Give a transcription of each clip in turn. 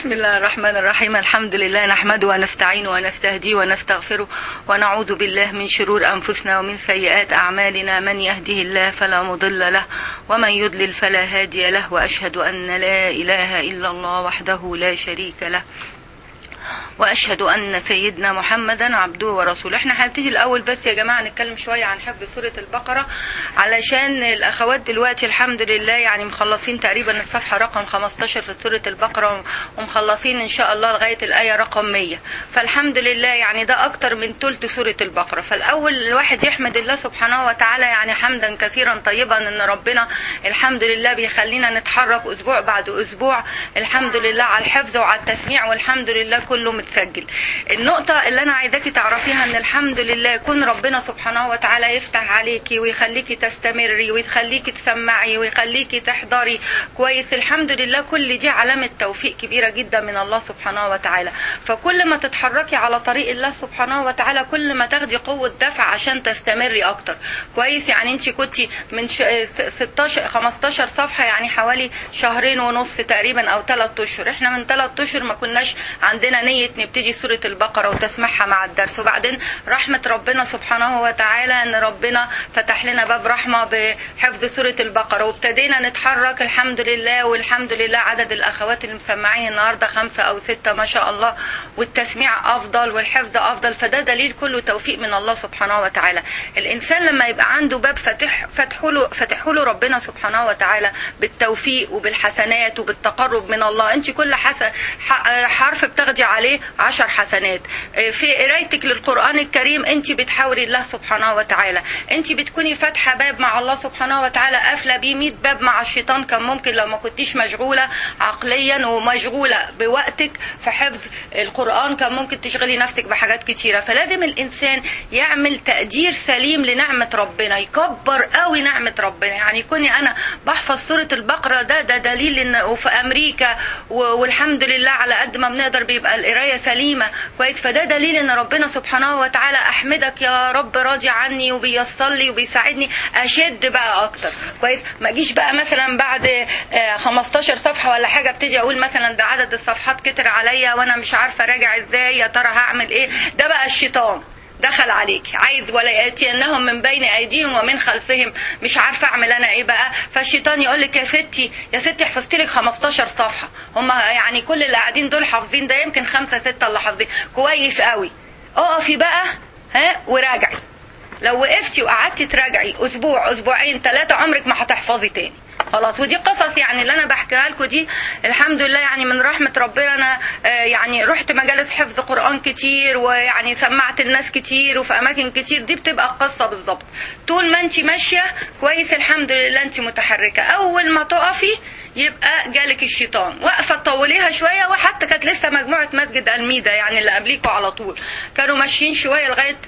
بسم الله الرحمن الرحيم الحمد لله نحمده ونستعينه ونستهديه ونستغفره ونعوذ بالله من شرور أنفسنا ومن سيئات أعمالنا من يهده الله فلا مضل له ومن يضلل فلا هادي له وأشهد أن لا إله إلا الله وحده لا شريك له واشهد ان سيدنا محمدا عبده ورسوله احنا هنبتدي الاول بس يا جماعه نتكلم شويه عن حفظ سوره البقره علشان الاخوات دلوقتي الحمد لله يعني مخلصين تقريبا الصفحه رقم 15 في سوره البقره ومخلصين ان شاء الله لغايه الايه رقم 100 فالحمد لله يعني ده اكتر من ثلث سوره البقره فالاول الواحد يحمد الله سبحانه وتعالى يعني حمدا كثيرا طيبا ان ربنا الحمد لله بيخلينا نتحرك اسبوع بعد اسبوع الحمد لله على الحفظ وعلى التسميع والحمد لله كله متسجل النقطة اللي أنا عايزاكي تعرفيها إن الحمد لله يكون ربنا سبحانه وتعالى يفتح عليكي ويخليكي تستمري ويخليكي تسمعي ويخليكي تحضري كويس الحمد لله كل دي علامة توفيق كبيرة جدا من الله سبحانه وتعالى فكل ما تتحركي على طريق الله سبحانه وتعالى كل ما تاخدي قوة دفع عشان تستمري أكتر كويس يعني أنت كنت من 16 15 صفحة يعني حوالي شهرين ونص تقريبا أو ثلاث أشهر احنا من ثلاث أشهر ما كناش عندنا نية نبتدي سورة البقرة وتسمعها مع الدرس وبعدين رحمة ربنا سبحانه وتعالى ان ربنا فتح لنا باب رحمة بحفظ سورة البقرة وابتدينا نتحرك الحمد لله والحمد لله عدد الاخوات اللي مسمعين النهاردة خمسة او ستة ما شاء الله والتسميع افضل والحفظ افضل فده دليل كله توفيق من الله سبحانه وتعالى الانسان لما يبقى عنده باب فتح فتحه له فتحه له ربنا سبحانه وتعالى بالتوفيق وبالحسنات وبالتقرب من الله انت كل حسن حرف بتاخدي عليه عشر حسنات في قرايتك للقرآن الكريم انت بتحاوري الله سبحانه وتعالى انت بتكوني فاتحة باب مع الله سبحانه وتعالى قافلة بيه 100 باب مع الشيطان كان ممكن لو ما كنتيش مشغولة عقليا ومشغولة بوقتك في حفظ القرآن كان ممكن تشغلي نفسك بحاجات كتيرة فلازم الإنسان يعمل تقدير سليم لنعمة ربنا يكبر قوي نعمة ربنا يعني كوني أنا بحفظ سورة البقرة ده ده دليل إن وفي أمريكا والحمد لله على قد ما بنقدر بيبقى القراية سليمة كويس فده دليل ان ربنا سبحانه وتعالى احمدك يا رب راضي عني وبيصل لي وبيساعدني اشد بقى اكتر كويس ما اجيش بقى مثلا بعد 15 صفحة ولا حاجة ابتدي اقول مثلا ده عدد الصفحات كتر عليا وانا مش عارفة راجع ازاي يا ترى هعمل ايه ده بقى الشيطان دخل عليك عايز ولا ياتينهم من بين ايديهم ومن خلفهم مش عارفه اعمل انا ايه بقى فالشيطان يقول لك يا ستي يا ستي حفظت لك 15 صفحه هم يعني كل اللي قاعدين دول حافظين ده يمكن خمسه سته اللي حافظين كويس قوي اقفي بقى ها وراجعي لو وقفتي وقعدتي تراجعي اسبوع اسبوعين ثلاثه عمرك ما هتحفظي تاني خلاص ودي قصص يعني اللي انا بحكيها لكم دي الحمد لله يعني من رحمه ربنا انا يعني رحت مجالس حفظ قران كتير ويعني سمعت الناس كتير وفي اماكن كتير دي بتبقى القصه بالظبط طول ما انت ماشيه كويس الحمد لله انت متحركه اول ما تقفي يبقى جالك الشيطان واقفه تطوليها شويه وحتى كانت لسه مجموعه مسجد الميدا يعني اللي قبليكوا على طول كانوا ماشيين شويه لغايه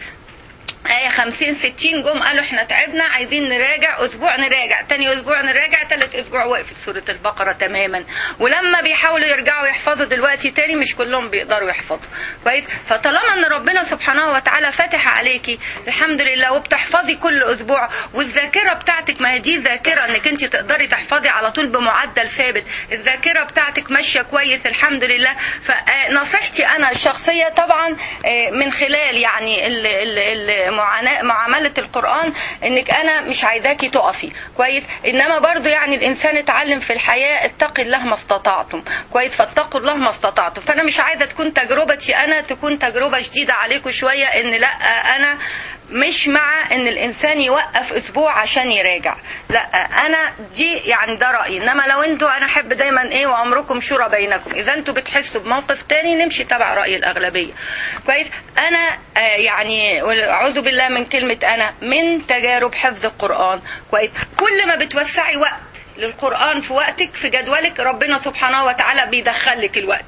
آية خمسين ستين جم قالوا احنا تعبنا عايزين نراجع اسبوع نراجع تاني اسبوع نراجع تالت اسبوع وقفت سورة البقرة تماما ولما بيحاولوا يرجعوا يحفظوا دلوقتي تاني مش كلهم بيقدروا يحفظوا كويس فطالما ان ربنا سبحانه وتعالى فاتح عليكي الحمد لله وبتحفظي كل اسبوع والذاكرة بتاعتك ما هي دي ذاكرة انك انت تقدري تحفظي على طول بمعدل ثابت الذاكرة بتاعتك ماشية كويس الحمد لله فنصيحتي انا الشخصية طبعا من خلال يعني ال ال ال معاملة القرآن انك انا مش عايزاكي تقفي كويس انما برضو يعني الانسان اتعلم في الحياة اتقي الله ما استطعتم كويس فاتقوا الله ما استطعتم فانا مش عايزة تكون تجربتي انا تكون تجربة شديدة عليكم شوية ان لا انا مش مع ان الانسان يوقف اسبوع عشان يراجع لا انا دي يعني ده رايي انما لو انتوا انا احب دايما ايه وامركم شورى بينكم اذا انتوا بتحسوا بموقف تاني نمشي تبع راي الاغلبيه كويس انا آه يعني اعوذ بالله من كلمه انا من تجارب حفظ القران كويس كل ما بتوسعي وقت للقران في وقتك في جدولك ربنا سبحانه وتعالى بيدخلك الوقت ده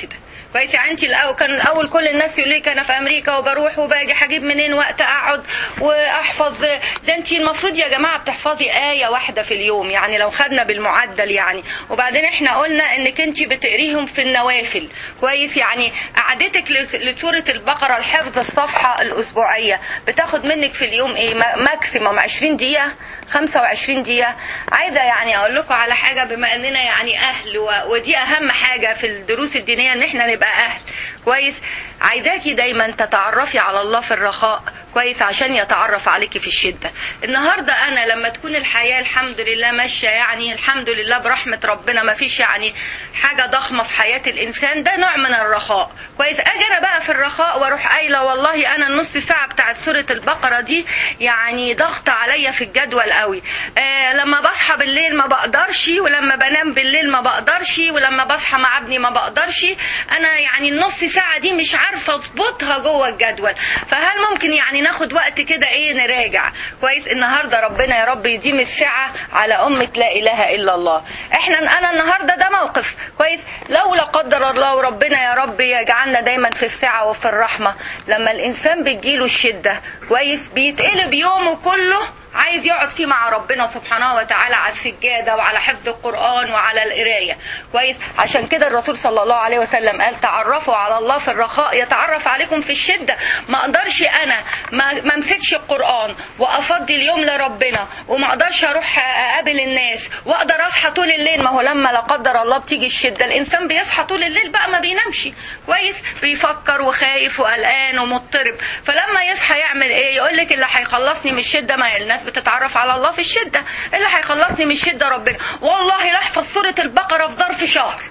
كويس يعني انت الاول كان الاول كل الناس يقول لك انا في امريكا وبروح وباجي هجيب منين وقت اقعد واحفظ ده انت المفروض يا جماعه بتحفظي ايه واحده في اليوم يعني لو خدنا بالمعدل يعني وبعدين احنا قلنا انك انت بتقريهم في النوافل كويس يعني قعدتك لسوره البقره الحفظ الصفحه الاسبوعيه بتاخد منك في اليوم ايه ماكسيموم 20 دقيقه 25 دقيقة عايزة يعني أقول لكم على حاجة بما أننا يعني أهل ودي أهم حاجة في الدروس الدينية أن احنا نبقى أهل كويس عايزاكي دايما تتعرفي على الله في الرخاء كويس عشان يتعرف عليكي في الشدة النهاردة أنا لما تكون الحياة الحمد لله ماشية يعني الحمد لله برحمة ربنا ما فيش يعني حاجة ضخمة في حياة الإنسان ده نوع من الرخاء كويس أجي أنا بقى في الرخاء وأروح قايلة والله أنا النص ساعة بتاعت سورة البقرة دي يعني ضغط عليا في الجدول قوي آه لما بصحى بالليل ما بقدرش ولما بنام بالليل ما بقدرش ولما بصحى مع ابني ما بقدرش أنا يعني النص ساعة دي مش عارفة أظبطها جوه الجدول فهل ممكن يعني ناخد وقت كده ايه نراجع كويس النهارده ربنا يا رب يديم السعه على امه لا اله الا الله احنا انا النهارده ده موقف كويس لو لا قدر الله وربنا يا رب يجعلنا دايما في السعه وفي الرحمه لما الانسان بتجيله الشده كويس بيتقلب يومه كله عايز يقعد فيه مع ربنا سبحانه وتعالى على السجادة وعلى حفظ القرآن وعلى القراية كويس عشان كده الرسول صلى الله عليه وسلم قال تعرفوا على الله في الرخاء يتعرف عليكم في الشدة ما اقدرش انا ما ما امسكش القرآن وافضي اليوم لربنا وما اقدرش اروح اقابل الناس واقدر اصحى طول الليل ما هو لما لا قدر الله بتيجي الشدة الانسان بيصحى طول الليل بقى ما بينامش كويس بيفكر وخايف وقلقان ومضطرب فلما يصحى يعمل ايه يقول لك اللي هيخلصني من الشدة ما الناس الناس بتتعرف على الله في الشدة اللي هيخلصني من الشدة ربنا والله لاحفظ سورة البقرة في ظرف شهر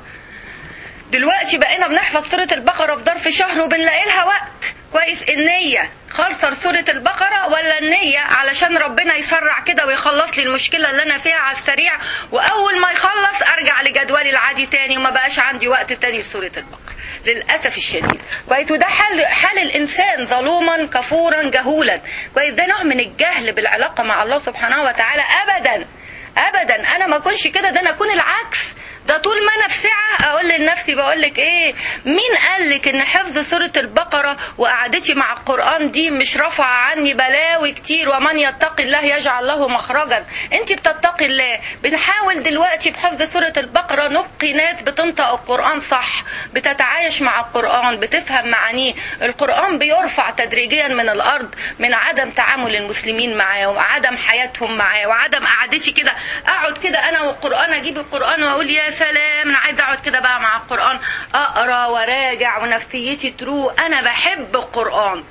دلوقتي بقينا بنحفظ سورة البقرة في ظرف شهر وبنلاقي لها وقت كويس النية خلصر سورة البقرة ولا النية علشان ربنا يسرع كده ويخلص لي المشكلة اللي أنا فيها على السريع وأول ما يخلص أرجع لجدولي العادي تاني وما بقاش عندي وقت تاني لسورة البقرة للأسف الشديد كويس وده حال حال الإنسان ظلوما كفورا جهولا كويس ده نوع من الجهل بالعلاقة مع الله سبحانه وتعالى أبدا أبدا أنا ما أكونش كده ده أنا أكون العكس ده طول ما انا في ساعه اقول لنفسي بقول لك ايه مين قال لك ان حفظ سوره البقره وقعدتي مع القران دي مش رافعه عني بلاوي كتير ومن يتقي الله يجعل له مخرجا انت بتتقي الله بنحاول دلوقتي بحفظ سوره البقره نبقي ناس بتنطق القران صح بتتعايش مع القران بتفهم معانيه القران بيرفع تدريجيا من الارض من عدم تعامل المسلمين معاه وعدم حياتهم معاه وعدم قعدتي كده اقعد كده انا والقران اجيب القران واقول يا سلام انا عايزه اقعد كده بقى مع القران اقرا وراجع ونفسيتي تروق انا بحب القران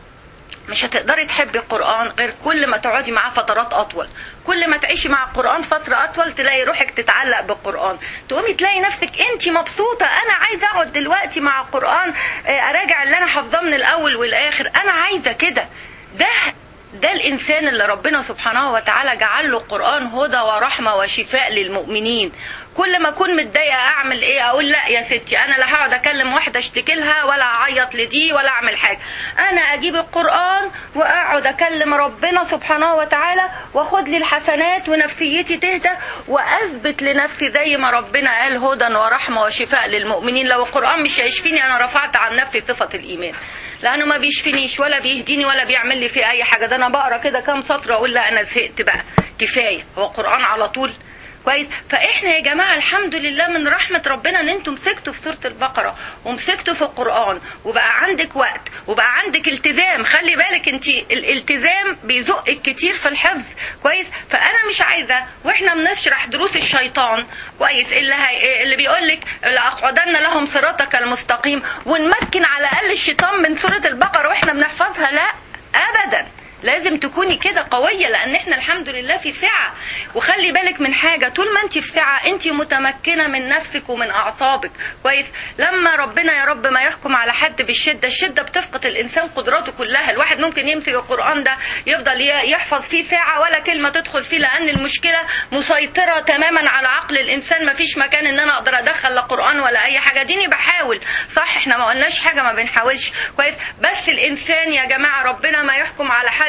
مش هتقدري تحبي القرآن غير كل ما تقعدي معاه فترات أطول كل ما تعيشي مع القرآن فترة أطول تلاقي روحك تتعلق بالقرآن تقومي تلاقي نفسك أنت مبسوطة أنا عايزة أقعد دلوقتي مع القرآن أراجع اللي أنا حافظاه من الأول والآخر أنا عايزة كده ده ده الإنسان اللي ربنا سبحانه وتعالى جعل له القرآن هدى ورحمة وشفاء للمؤمنين كل ما اكون متضايقه اعمل ايه اقول لا يا ستي انا لا هقعد اكلم واحده اشتكي لها ولا اعيط لدي ولا اعمل حاجه انا اجيب القران واقعد اكلم ربنا سبحانه وتعالى واخد لي الحسنات ونفسيتي تهدى واثبت لنفسي زي ما ربنا قال هدى ورحمه وشفاء للمؤمنين لو القران مش هيشفيني انا رفعت عن نفسي صفه الايمان لانه ما بيشفينيش ولا بيهديني ولا بيعمل لي في اي حاجه ده انا بقرا كده كام سطر اقول لا انا زهقت بقى كفايه هو القران على طول كويس فاحنا يا جماعه الحمد لله من رحمه ربنا ان انتم مسكتوا في سوره البقره ومسكتوا في القران وبقى عندك وقت وبقى عندك التزام خلي بالك انت الالتزام بيزقك كتير في الحفظ كويس فانا مش عايزه واحنا بنشرح دروس الشيطان كويس اللي هي اللي بيقول لك لاقعدن لهم صراطك المستقيم ونمكن على الاقل الشيطان من سوره البقره واحنا بنحفظها لا ابدا لازم تكوني كده قوية لأن احنا الحمد لله في سعة وخلي بالك من حاجة طول ما انت في سعة انت متمكنة من نفسك ومن أعصابك كويس لما ربنا يا رب ما يحكم على حد بالشدة الشدة بتفقد الإنسان قدراته كلها الواحد ممكن يمسك القرآن ده يفضل يحفظ فيه ساعة ولا كلمة تدخل فيه لأن المشكلة مسيطرة تماما على عقل الإنسان ما فيش مكان ان انا اقدر ادخل لا قرآن ولا اي حاجة ديني بحاول صح احنا ما قلناش حاجة ما بنحاولش كويس بس الإنسان يا جماعة ربنا ما يحكم على حد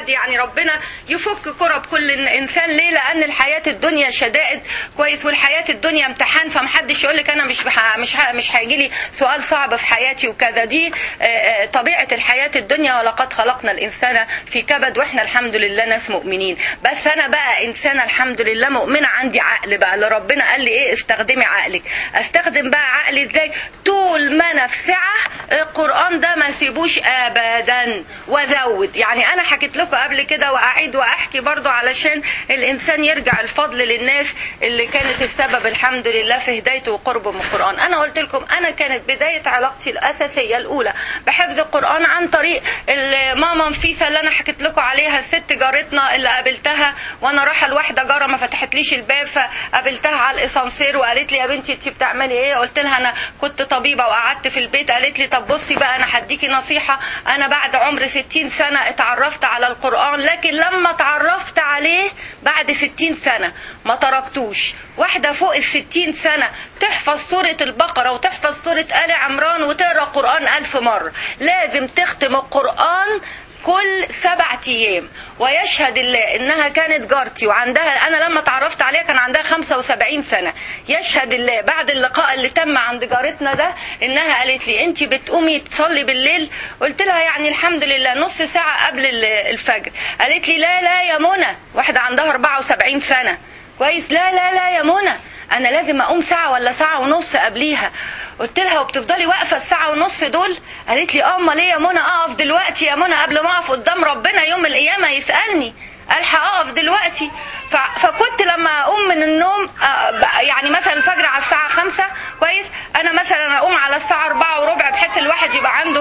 حد يعني ربنا يفك كرب كل انسان ليه لان الحياه الدنيا شدائد كويس والحياه الدنيا امتحان فمحدش يقول لك انا مش بح... مش ه... مش هيجي لي سؤال صعب في حياتي وكذا دي آه، آه، طبيعه الحياه الدنيا ولقد خلقنا الانسان في كبد واحنا الحمد لله ناس مؤمنين بس انا بقى انسانه الحمد لله مؤمنه عندي عقل بقى اللي ربنا قال لي ايه استخدمي عقلك استخدم بقى عقلي ازاي طول ما انا في سعه القران ده ما سيبوش ابدا وازود يعني انا حكيت لكم قبل كده واعيد واحكي برضو علشان الانسان يرجع الفضل للناس اللي كانت السبب الحمد لله في هدايته وقربه من القران انا قلت لكم انا كانت بدايه علاقتي الاساسيه الاولى بحفظ القران عن طريق ماما نفيسه اللي انا حكيت لكم عليها الست جارتنا اللي قابلتها وانا رايحه لواحده جاره ما فتحتليش الباب فقابلتها على الاسانسير وقالت لي يا بنتي انت بتعملي ايه قلت لها انا كنت طبيبه وقعدت في البيت قالت لي طب بصي بقى انا هديكي نصيحه انا بعد عمر 60 سنه اتعرفت على القران لكن لما اتعرفت عليه بعد 60 سنه ما تركتوش واحده فوق ال 60 سنه تحفظ سوره البقره وتحفظ سوره ال عمران وتقرا قران ألف مره لازم تختم القران كل سبعة ايام ويشهد الله انها كانت جارتي وعندها انا لما اتعرفت عليها كان عندها 75 سنة يشهد الله بعد اللقاء اللي تم عند جارتنا ده انها قالت لي انت بتقومي تصلي بالليل قلت لها يعني الحمد لله نص ساعة قبل الفجر قالت لي لا لا يا منى واحدة عندها 74 سنة كويس لا لا لا يا منى انا لازم اقوم ساعه ولا ساعه ونص قبليها قلت لها وبتفضلي واقفه الساعه ونص دول قالت لي اه امال ايه يا منى اقف دلوقتي يا منى قبل ما اقف قدام ربنا يوم القيامه يسالني الحق اقف دلوقتي ف... فكنت لما اقوم من النوم يعني مثلا الفجر على الساعه خمسة كويس انا مثلا اقوم على الساعه أربعة وربع بحيث الواحد يبقى عنده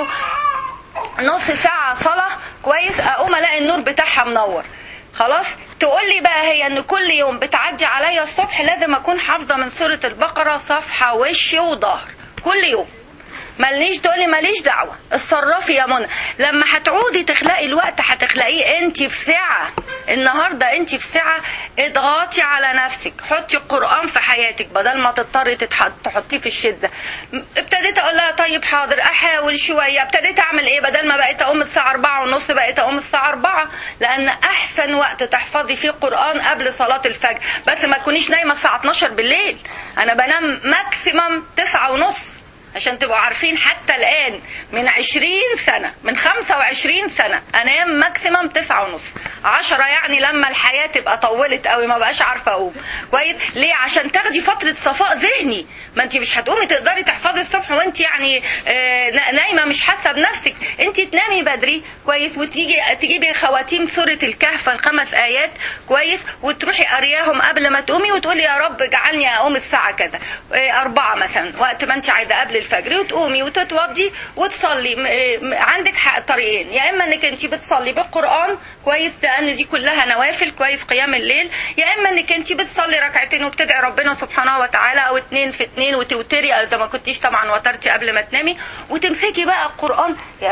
نص ساعه صلاه كويس اقوم الاقي النور بتاعها منور خلاص تقول لي بقى هي ان كل يوم بتعدي عليا الصبح لازم اكون حافظه من سوره البقره صفحه وش وظهر كل يوم مالنيش تقولي ماليش دعوه اتصرفي يا منى لما هتعوزي تخلقي الوقت هتخلقيه انت في ساعه النهارده انت في ساعه اضغطي على نفسك حطي القران في حياتك بدل ما تضطري تحطيه في الشده ابتديت اقول لها طيب حاضر احاول شويه ابتديت اعمل ايه بدل ما بقيت اقوم الساعه 4 ونص بقيت اقوم الساعه 4 لان احسن وقت تحفظي فيه القران قبل صلاه الفجر بس ما تكونيش نايمه الساعه 12 بالليل انا بنام ماكسيمم 9 ونص عشان تبقوا عارفين حتى الآن من 20 سنة من 25 سنة أنام ماكسيمم 9 ونص 10 يعني لما الحياة تبقى طولت قوي ما بقاش عارفة أقوم كويس ليه عشان تاخدي فترة صفاء ذهني ما أنت مش هتقومي تقدري تحفظي الصبح وأنت يعني آه نايمة مش حاسة بنفسك أنت تنامي بدري كويس وتيجي تجيبي خواتيم سورة الكهف الخمس آيات كويس وتروحي قرياهم قبل ما تقومي وتقولي يا رب اجعلني أقوم الساعة كذا آه أربعة مثلا وقت ما أنت عايزة قبل الفجر وتقومي وتتوضي وتصلي عندك حق طريقين يا اما انك انت بتصلي بالقران كويس لان دي كلها نوافل كويس قيام الليل يا اما انك انت بتصلي ركعتين وبتدعي ربنا سبحانه وتعالى او اتنين في اتنين وتوتري اذا ما كنتيش طبعا وترتي قبل ما تنامي وتمسكي بقى القران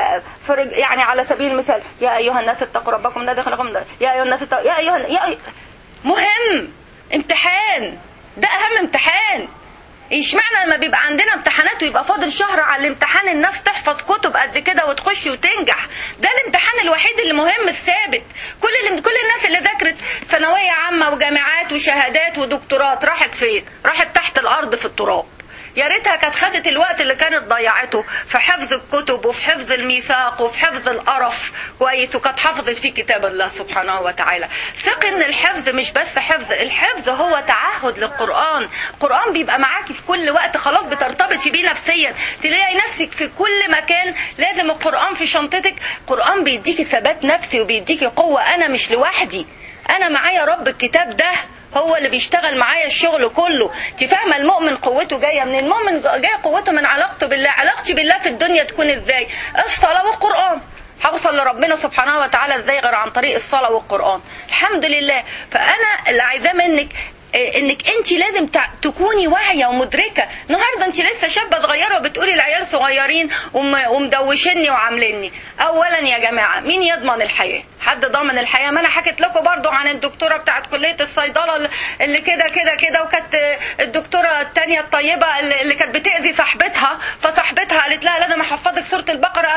يعني على سبيل المثال يا ايها الناس اتقوا ربكم الذي خلقكم يا ايها الناس اتقوا يا ايها يا أيها مهم امتحان ده اهم امتحان اشمعنى لما بيبقى عندنا امتحانات ويبقى فاضل شهر على الامتحان الناس تحفظ كتب قد كده وتخش وتنجح ده الامتحان الوحيد اللي مهم الثابت كل اللي كل الناس اللي ذاكرت ثانويه عامه وجامعات وشهادات ودكتورات راحت فين راحت تحت الارض في التراب يا ريتها كانت خدت الوقت اللي كانت ضيعته في حفظ الكتب وفي حفظ الميثاق وفي حفظ القرف كويس وكانت حفظت في كتاب الله سبحانه وتعالى ثق ان الحفظ مش بس حفظ الحفظ هو تعهد للقران القران بيبقى معاكي في كل وقت خلاص بترتبطي بيه نفسيا تلاقي نفسك في كل مكان لازم القران في شنطتك القران بيديكي ثبات نفسي وبيديكي قوه انا مش لوحدي انا معايا رب الكتاب ده هو اللي بيشتغل معايا الشغل كله انت فاهمه المؤمن قوته جايه من المؤمن جايه قوته من علاقته بالله علاقتي بالله في الدنيا تكون ازاي الصلاه والقران هوصل لربنا سبحانه وتعالى ازاي غير عن طريق الصلاه والقران الحمد لله فانا اللي عايزاه منك انك انت لازم تكوني واعيه ومدركه النهارده انت لسه شابه صغيره وبتقولي العيال صغيرين ومدوشني وعامليني اولا يا جماعه مين يضمن الحياه حد ضامن الحياه ما انا حكيت لكم برضو عن الدكتوره بتاعت كليه الصيدله اللي كده كده كده وكانت الدكتوره الثانيه الطيبه اللي كانت بتاذي صاحبتها فصاحبتها قالت لها لازم احفظك سوره البقره قبل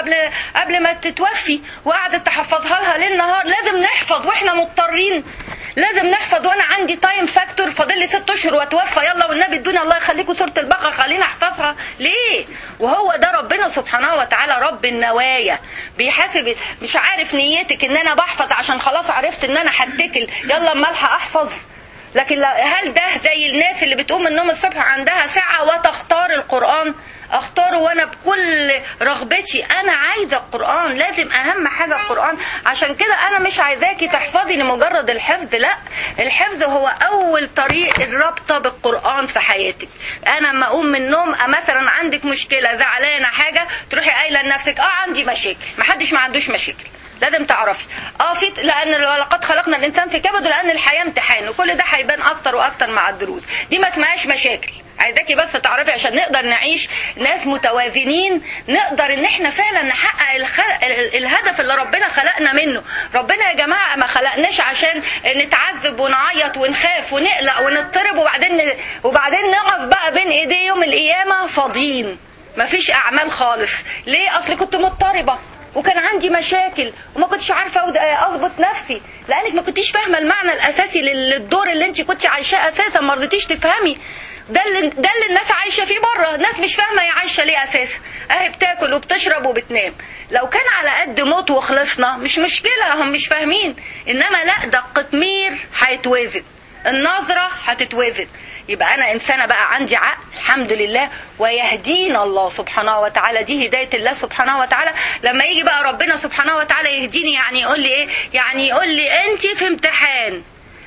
قبل قبل ما تتوفي وقعدت تحفظها لها ليل نهار لازم نحفظ واحنا مضطرين لازم نحفظ وانا عندي تايم فاكتور فاضل لي ست اشهر واتوفى يلا والنبي ادوني الله يخليكم سوره البقره خليني احفظها ليه وهو ده ربنا سبحانه وتعالى رب النوايا بيحاسب مش عارف نيتك ان انا بحفظ عشان خلاص عرفت ان انا هتكل يلا اما الحق احفظ لكن هل ده زي الناس اللي بتقوم من النوم الصبح عندها ساعة وتختار القرآن اختاره وانا بكل رغبتي انا عايزه القران لازم اهم حاجه القران عشان كده انا مش عايزاكي تحفظي لمجرد الحفظ لا الحفظ هو اول طريق الرابطه بالقران في حياتك انا لما اقوم من النوم مثلا عندك مشكله زعلانه حاجه تروحي قايله لنفسك اه عندي مشاكل محدش ما عندوش مشاكل لازم تعرفي اه في لان لقد خلقنا الانسان في كبد ولان الحياه امتحان وكل ده هيبان اكتر واكتر مع الدروس دي ما اسمهاش مشاكل عايزاكي بس تعرفي عشان نقدر نعيش ناس متوازنين نقدر ان احنا فعلا نحقق الخلق الهدف اللي ربنا خلقنا منه ربنا يا جماعه ما خلقناش عشان نتعذب ونعيط ونخاف ونقلق ونضطرب وبعدين وبعدين نقف بقى بين ايديه يوم القيامه فاضيين مفيش اعمال خالص ليه اصل كنت مضطربه وكان عندي مشاكل وما كنتش عارفه اضبط نفسي لانك ما كنتيش فاهمه المعنى الاساسي للدور اللي انت كنت عايشاه اساسا ما رضيتيش تفهمي ده اللي ده اللي الناس عايشه فيه بره الناس مش فاهمه هي عايشه ليه اساسا اهي بتاكل وبتشرب وبتنام لو كان على قد موت وخلصنا مش مشكله هم مش فاهمين انما لا ده القطمير هيتوزن النظره هتتوزن يبقى انا انسانه بقى عندي عقل الحمد لله ويهدينا الله سبحانه وتعالى دي هدايه الله سبحانه وتعالى لما يجي بقى ربنا سبحانه وتعالى يهديني يعني يقول لي ايه يعني يقول لي انت في امتحان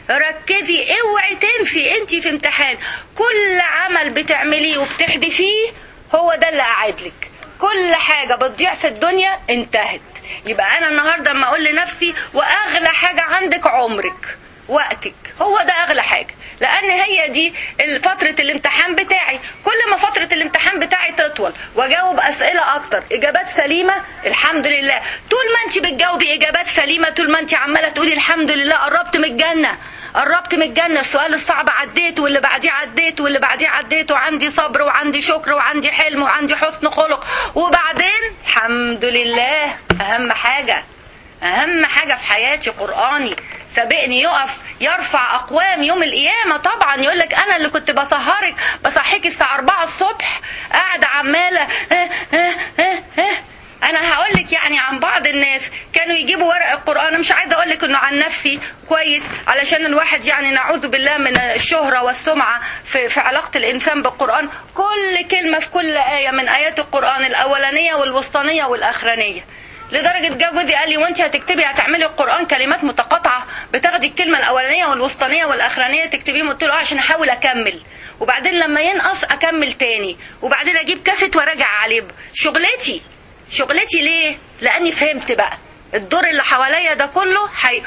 ركزي اوعي تنسي انت في امتحان كل عمل بتعمليه وبتحدثيه هو ده اللي قاعد لك كل حاجه بتضيع في الدنيا انتهت يبقى انا النهارده اما اقول لنفسي واغلى حاجه عندك عمرك وقتك هو ده اغلى حاجه لان هي دي فتره الامتحان بتاعي كل ما فتره الامتحان بتاعي تطول واجاوب اسئله اكتر اجابات سليمه الحمد لله طول ما انت بتجاوبي اجابات سليمه طول ما انت عماله تقولي الحمد لله قربت من الجنه قربت من الجنة السؤال الصعب عديت واللي بعديه عديت واللي بعديه عديت وعندي صبر وعندي شكر وعندي حلم وعندي حسن خلق وبعدين الحمد لله أهم حاجة أهم حاجة في حياتي قرآني سابقني يقف يرفع اقوام يوم القيامه طبعا يقول لك انا اللي كنت بسهرك بصحيك الساعه 4 الصبح قاعده عماله اه اه اه اه انا هقول لك يعني عن بعض الناس كانوا يجيبوا ورق القران انا مش عايزه اقول لك انه عن نفسي كويس علشان الواحد يعني نعوذ بالله من الشهره والسمعه في, في علاقه الانسان بالقران كل كلمه في كل ايه من ايات القران الاولانيه والوسطانيه والاخرانيه لدرجة جا جوزي قال لي وانت هتكتبي هتعملي القرآن كلمات متقاطعة بتاخدي الكلمة الأولانية والوسطانية والأخرانية تكتبيهم قلت له عشان أحاول أكمل وبعدين لما ينقص أكمل تاني وبعدين أجيب كاسيت وأراجع عليه شغلتي شغلتي ليه؟ لأني فهمت بقى الدور اللي حواليا ده كله حي...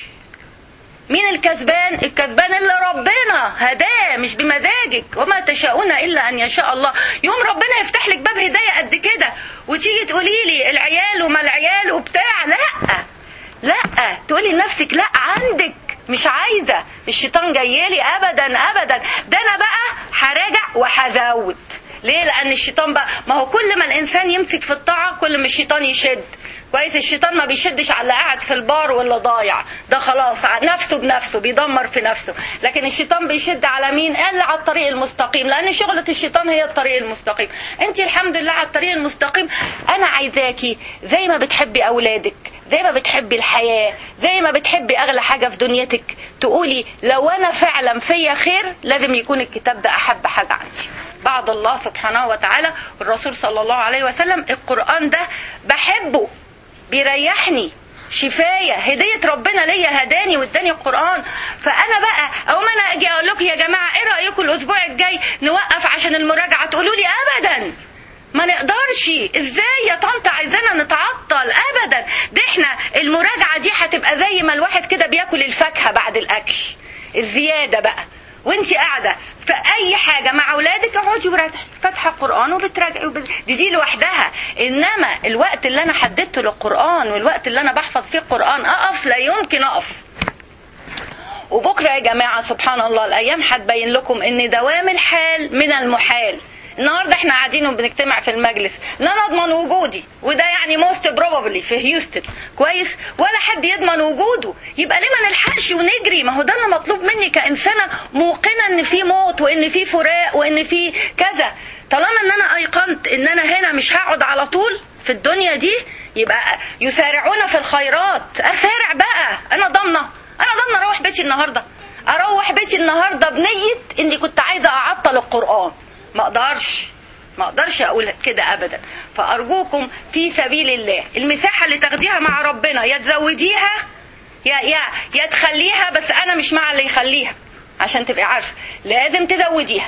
مين الكسبان الكسبان اللي ربنا هداه مش بمزاجك وما تشاءون الا ان يشاء الله يوم ربنا يفتح لك باب هدايه قد كده وتيجي تقولي لي العيال وما العيال وبتاع لا لا تقولي لنفسك لا عندك مش عايزه الشيطان جاي لي ابدا ابدا ده انا بقى هراجع وهزود ليه لان الشيطان بقى ما هو كل ما الانسان يمسك في الطاعه كل ما الشيطان يشد كويس الشيطان ما بيشدش على اللي قاعد في البار واللي ضايع ده خلاص نفسه بنفسه بيدمر في نفسه لكن الشيطان بيشد على مين قال على الطريق المستقيم لان شغلة الشيطان هي الطريق المستقيم انت الحمد لله على الطريق المستقيم انا عايزاكي زي ما بتحبي اولادك زي ما بتحبي الحياة زي ما بتحبي أغلى حاجة في دنيتك تقولي لو أنا فعلا فيا خير لازم يكون الكتاب ده أحب حاجة عندي بعد الله سبحانه وتعالى والرسول صلى الله عليه وسلم القرآن ده بحبه بيريحني شفاية هدية ربنا ليا هداني واداني القرآن فأنا بقى أو ما أنا أجي أقول لكم يا جماعة إيه رأيكم الأسبوع الجاي نوقف عشان المراجعة تقولوا لي أبدا ما نقدرش ازاي يا طنط عايزانا نتعطل ابدا ده احنا المراجعه دي هتبقى زي ما الواحد كده بياكل الفاكهه بعد الاكل الزياده بقى وانت قاعده في اي حاجه مع اولادك اقعدي وراجعي فاتحه القران وبتراجعي وبت... دي دي لوحدها انما الوقت اللي انا حددته للقران والوقت اللي انا بحفظ فيه القران اقف لا يمكن اقف وبكره يا جماعه سبحان الله الايام هتبين لكم ان دوام الحال من المحال النهارده احنا قاعدين وبنجتمع في المجلس لا نضمن وجودي وده يعني موست بروبابلي في هيوستن كويس ولا حد يضمن وجوده يبقى ليه ما نلحقش ونجري ما هو ده اللي مطلوب مني كانسانه موقنه ان في موت وان في فراق وان في كذا طالما ان انا ايقنت ان انا هنا مش هقعد على طول في الدنيا دي يبقى يسارعون في الخيرات اسارع بقى انا ضامنه انا ضامنه اروح بيتي النهارده اروح بيتي النهارده بنيه اني كنت عايزه اعطل القران ما اقدرش ما اقدرش اقول كده ابدا فارجوكم في سبيل الله المساحه اللي تاخديها مع ربنا يا تزوديها يا يا يا تخليها بس انا مش مع اللي يخليها عشان تبقي عارفه لازم تزوديها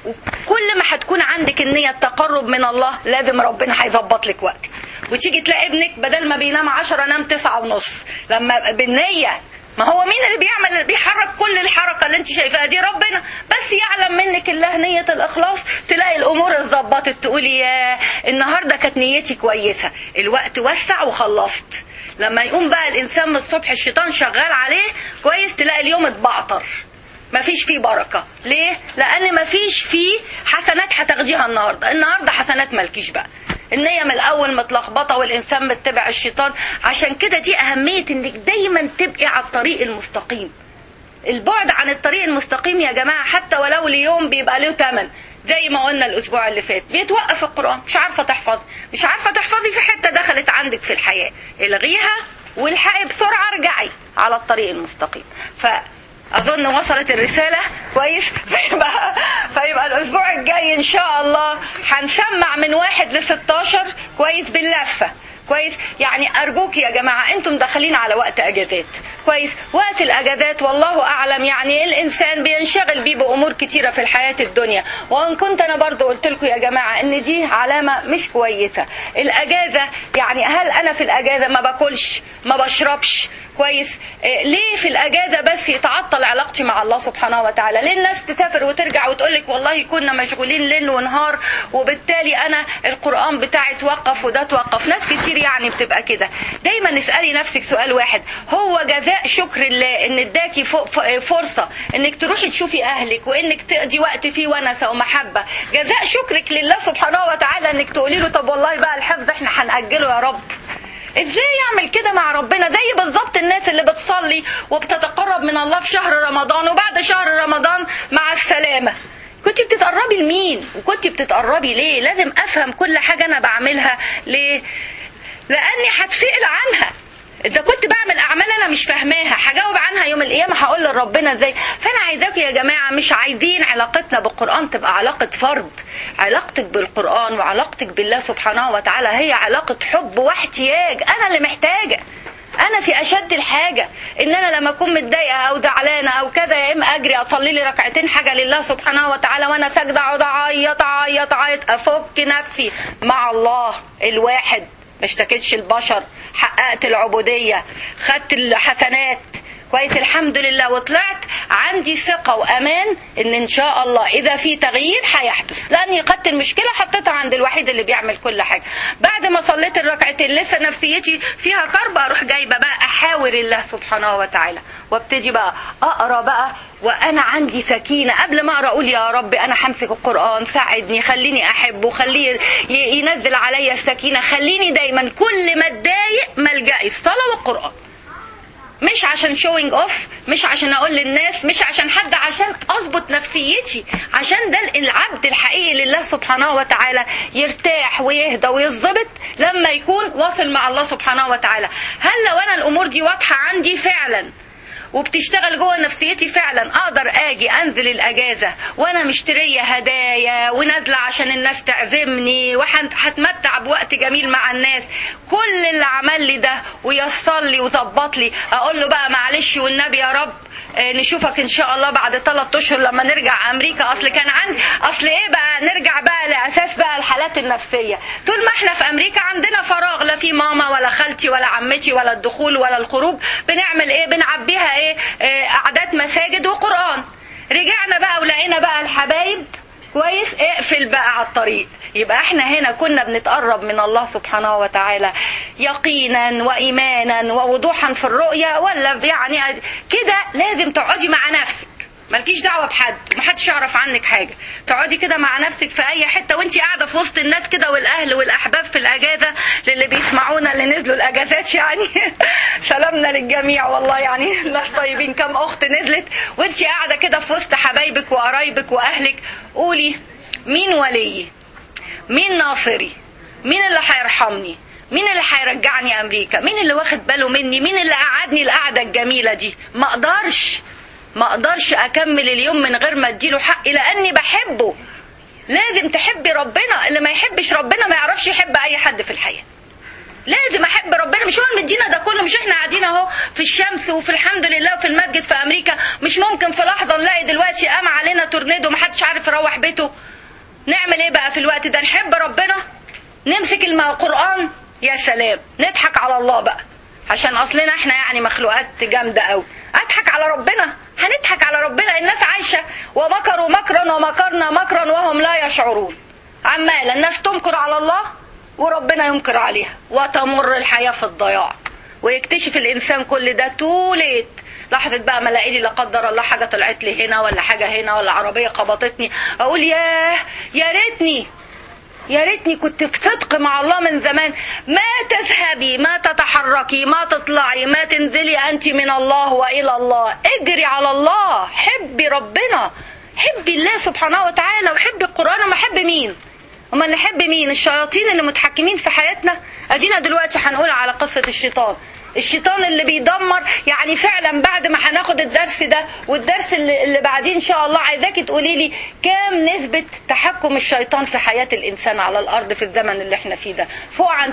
وكل ما هتكون عندك النية التقرب من الله لازم ربنا هيظبط لك وقتك وتيجي تلاقي ابنك بدل ما بينام عشرة نام تسعة ونص لما بالنية ما هو مين اللي بيعمل اللي بيحرك كل الحركه اللي انت شايفاها دي ربنا بس يعلم منك الله نيه الاخلاص تلاقي الامور اتظبطت تقولي يا النهارده كانت نيتي كويسه الوقت وسع وخلصت لما يقوم بقى الانسان من الصبح الشيطان شغال عليه كويس تلاقي اليوم اتبعتر مفيش فيه بركة ليه؟ لأن مفيش فيه حسنات هتاخديها النهاردة النهاردة حسنات مالكيش بقى النية من الأول متلخبطة والإنسان متبع الشيطان عشان كده دي أهمية إنك دايما تبقي على الطريق المستقيم البعد عن الطريق المستقيم يا جماعة حتى ولو ليوم بيبقى له ثمن زي ما قلنا الأسبوع اللي فات بيتوقف القرآن مش عارفة تحفظي مش عارفة تحفظي في حتة دخلت عندك في الحياة الغيها والحقي بسرعة ارجعي على الطريق المستقيم ف اظن وصلت الرساله كويس فيبقى فيبقى الاسبوع الجاي ان شاء الله هنسمع من واحد ل 16 كويس باللفه كويس يعني ارجوك يا جماعه انتم داخلين على وقت اجازات كويس وقت الاجازات والله اعلم يعني الانسان بينشغل بيه بامور كتيره في الحياه الدنيا وان كنت انا برضو قلت لكم يا جماعه ان دي علامه مش كويسه الاجازه يعني هل انا في الاجازه ما باكلش ما بشربش كويس إيه ليه في الاجازه بس يتعطل علاقتي مع الله سبحانه وتعالى ليه الناس تسافر وترجع وتقول لك والله كنا مشغولين ليل ونهار وبالتالي انا القران بتاعي توقف وده توقف ناس كتير يعني بتبقى كده دايما اسالي نفسك سؤال واحد هو جزاء شكر الله ان اداكي فرصه انك تروحي تشوفي اهلك وانك تقضي وقت فيه ونسه ومحبه جزاء شكرك لله سبحانه وتعالى انك تقولي له طب والله بقى الحفظ احنا هنأجله يا رب ازاي يعمل كده مع ربنا زي بالظبط الناس اللي بتصلي وبتتقرب من الله في شهر رمضان وبعد شهر رمضان مع السلامه كنت بتتقربي لمين وكنت بتتقربي ليه لازم افهم كل حاجه انا بعملها ليه لاني هتسال عنها اذا كنت بعمل اعمال انا مش فاهماها هجاوب عنها يوم القيامه هقول لربنا ازاي فانا عايزاكم يا جماعه مش عايزين علاقتنا بالقران تبقى علاقه فرد علاقتك بالقران وعلاقتك بالله سبحانه وتعالى هي علاقه حب واحتياج انا اللي محتاجه انا في اشد الحاجه ان انا لما اكون متضايقه او زعلانه او كذا يا اما اجري اصلي لي ركعتين حاجه لله سبحانه وتعالى وانا ساجده اقعد اعيط اعيط اعيط افك نفسي مع الله الواحد ما اشتكيتش البشر حققت العبودية خدت الحسنات كويس الحمد لله وطلعت عندي ثقة وأمان إن إن شاء الله إذا في تغيير هيحدث لأني خدت المشكلة حطيتها عند الوحيد اللي بيعمل كل حاجة بعد ما صليت الركعتين لسه نفسيتي فيها كرب أروح جايبة بقى أحاور الله سبحانه وتعالى وابتدي بقى أقرأ بقى وأنا عندي سكينة قبل ما أقرأ أقول يا رب أنا همسك القرآن ساعدني خليني أحبه خليه ينزل عليا السكينة خليني دايما كل ما أتضايق ملجئي الصلاة والقرآن مش عشان شوينج اوف مش عشان اقول للناس مش عشان حد عشان اظبط نفسيتي عشان ده العبد الحقيقي لله سبحانه وتعالى يرتاح ويهدى ويظبط لما يكون واصل مع الله سبحانه وتعالى هل لو انا الامور دي واضحه عندي فعلا وبتشتغل جوه نفسيتي فعلا اقدر اجي انزل الاجازه وانا مشتريه هدايا ونازله عشان الناس تعزمني وهتمتع بوقت جميل مع الناس كل اللي عمل لي ده ويسر لي وظبط لي اقول له بقى معلش والنبي يا رب نشوفك ان شاء الله بعد ثلاث اشهر لما نرجع امريكا اصل كان عندي اصل ايه بقى نرجع بقى لاساس بقى الحالات النفسيه طول ما احنا في امريكا عندنا فراغ لا في ماما ولا خالتي ولا عمتي ولا الدخول ولا الخروج بنعمل ايه بنعبيها ايه, إيه قعدات مساجد وقران رجعنا بقى ولقينا بقى الحبايب كويس اقفل بقى على الطريق يبقى احنا هنا كنا بنتقرب من الله سبحانه وتعالى يقينا وايمانا ووضوحا في الرؤيه ولا يعني كده لازم تقعدي مع نفسك مالكيش دعوه بحد ومحدش يعرف عنك حاجه تقعدي كده مع نفسك في اي حته وانت قاعده في وسط الناس كده والاهل والاحباب في الاجازه للي بيسمعونا اللي نزلوا الاجازات يعني سلامنا للجميع والله يعني الناس طيبين كم اخت نزلت وانت قاعده كده في وسط حبايبك وقرايبك واهلك قولي مين وليي مين ناصري مين اللي هيرحمني مين اللي هيرجعني امريكا مين اللي واخد باله مني مين اللي قعدني القعده الجميله دي ما اقدرش ما اقدرش اكمل اليوم من غير ما اديله حقي لاني بحبه لازم تحبي ربنا اللي ما يحبش ربنا ما يعرفش يحب اي حد في الحياه لازم احب ربنا مش هو اللي مدينا ده كله مش احنا قاعدين اهو في الشمس وفي الحمد لله وفي المسجد في امريكا مش ممكن في لحظه نلاقي دلوقتي قام علينا تورنيدو محدش عارف يروح بيته نعمل ايه بقى في الوقت ده نحب ربنا نمسك القران يا سلام نضحك على الله بقى عشان اصلنا احنا يعني مخلوقات جامده قوي اضحك على ربنا هنضحك على ربنا الناس عايشه ومكروا مكرا ومكرنا مكرا وهم لا يشعرون عمال الناس تمكر على الله وربنا ينكر عليها وتمر الحياه في الضياع ويكتشف الانسان كل ده توليت لحظة بقى ما الاقي لي لا قدر الله حاجة طلعت لي هنا ولا حاجة هنا ولا عربية خبطتني اقول ياه يا ريتني يا ريتني كنت في صدق مع الله من زمان ما تذهبي ما تتحركي ما تطلعي ما تنزلي انت من الله والى الله اجري على الله حبي ربنا حبي الله سبحانه وتعالى وحبي القران وما حب مين اما نحب مين الشياطين اللي متحكمين في حياتنا ادينا دلوقتي هنقول على قصه الشيطان الشيطان اللي بيدمر يعني فعلا بعد ما هناخد الدرس ده والدرس اللي, اللي بعدين ان شاء الله عايزاكي تقولي لي كام نسبة تحكم الشيطان في حياة الانسان على الارض في الزمن اللي احنا فيه ده فوق عن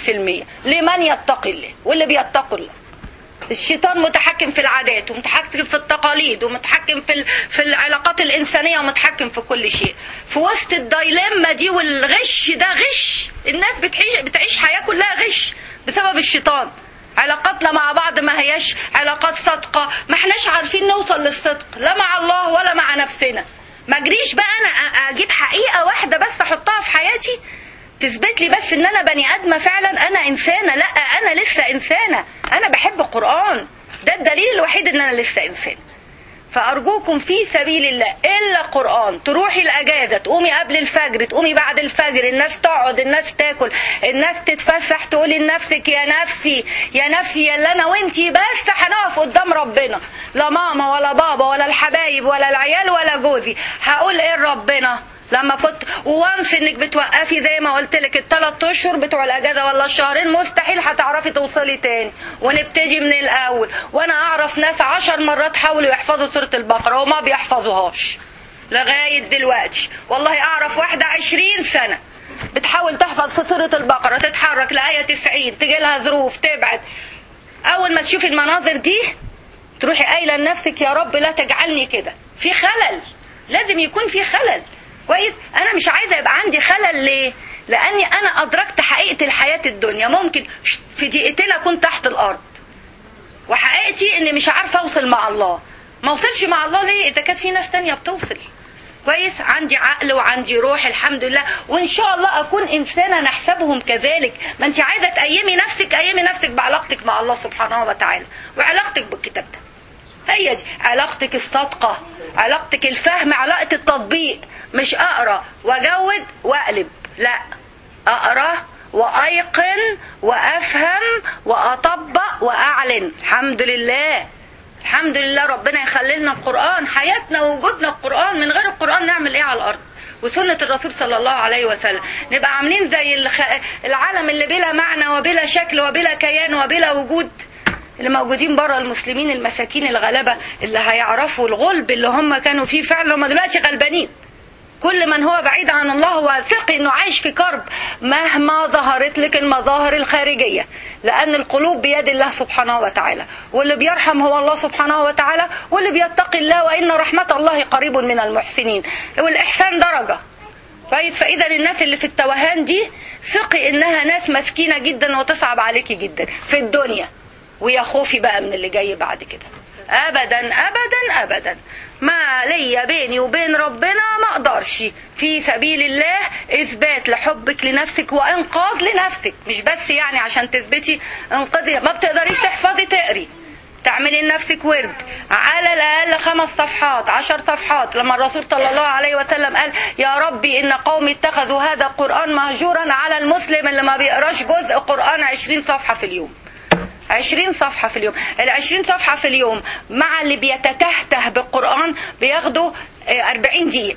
90% لمن يتقي الله واللي بيتقوا الله الشيطان متحكم في العادات ومتحكم في التقاليد ومتحكم في في العلاقات الانسانيه ومتحكم في كل شيء في وسط الدايلما دي والغش ده غش الناس بتعيش بتعيش حياه كلها غش بسبب الشيطان علاقاتنا مع بعض ما هياش علاقات صادقه ما احناش عارفين نوصل للصدق لا مع الله ولا مع نفسنا ما اجريش بقى انا اجيب حقيقه واحده بس احطها في حياتي تثبت لي بس ان انا بني ادمه فعلا انا انسانه لا انا لسه انسانه انا بحب القران ده الدليل الوحيد ان انا لسه انسان فارجوكم في سبيل الله الا قران تروحي الاجازه تقومي قبل الفجر تقومي بعد الفجر الناس تقعد الناس تاكل الناس تتفسح تقولي لنفسك يا نفسي يا نفسي يا اللي انا وانتي بس هنقف قدام ربنا لا ماما ولا بابا ولا الحبايب ولا العيال ولا جوزي هقول ايه لربنا لما كنت وانس انك بتوقفي زي ما قلت لك الثلاث اشهر بتوع الاجازه ولا الشهرين مستحيل هتعرفي توصلي تاني ونبتدي من الاول وانا اعرف ناس عشر مرات حاولوا يحفظوا سوره البقره وما بيحفظوهاش لغايه دلوقتي والله اعرف واحده عشرين سنه بتحاول تحفظ في سوره البقره تتحرك لايه 90 تجي لها ظروف تبعد اول ما تشوفي المناظر دي تروحي قايله لنفسك يا رب لا تجعلني كده في خلل لازم يكون في خلل كويس انا مش عايزه يبقى عندي خلل ليه لاني انا ادركت حقيقه الحياه الدنيا ممكن في دقيقتين اكون تحت الارض وحقيقتي اني مش عارفه اوصل مع الله ما اوصلش مع الله ليه اذا كانت في ناس تانية بتوصل كويس عندي عقل وعندي روح الحمد لله وان شاء الله اكون انسانه نحسبهم كذلك ما انت عايزه تقيمي نفسك قيمي نفسك بعلاقتك مع الله سبحانه وتعالى وعلاقتك بالكتاب ده هي دي علاقتك الصادقة علاقتك الفهم علاقة التطبيق مش أقرأ وأجود وأقلب لا أقرأ وأيقن وأفهم وأطبق وأعلن الحمد لله الحمد لله ربنا يخلي لنا القرآن حياتنا ووجودنا القرآن من غير القرآن نعمل إيه على الأرض وسنة الرسول صلى الله عليه وسلم نبقى عاملين زي الخ... العالم اللي بلا معنى وبلا شكل وبلا كيان وبلا وجود اللي موجودين بره المسلمين المساكين الغلبة اللي هيعرفوا الغلب اللي هم كانوا فيه فعلا هم دلوقتي غلبانين كل من هو بعيد عن الله واثق انه عايش في كرب مهما ظهرت لك المظاهر الخارجيه لان القلوب بيد الله سبحانه وتعالى واللي بيرحم هو الله سبحانه وتعالى واللي بيتقي الله وان رحمه الله قريب من المحسنين والاحسان درجه كويس فاذا الناس اللي في التوهان دي ثقي انها ناس مسكينه جدا وتصعب عليكي جدا في الدنيا ويا خوفي بقى من اللي جاي بعد كده ابدا ابدا ابدا ما ليا بيني وبين ربنا ما اقدرش في سبيل الله اثبات لحبك لنفسك وانقاذ لنفسك مش بس يعني عشان تثبتي انقاذي ما بتقدريش تحفظي تقري تعملي لنفسك ورد على الاقل خمس صفحات عشر صفحات لما الرسول صلى الله عليه وسلم قال يا ربي ان قومي اتخذوا هذا القران مهجورا على المسلم اللي ما بيقراش جزء قران عشرين صفحه في اليوم عشرين صفحة في اليوم العشرين صفحة في اليوم مع اللي بيتتهته بالقرآن بياخدوا أربعين دقيقة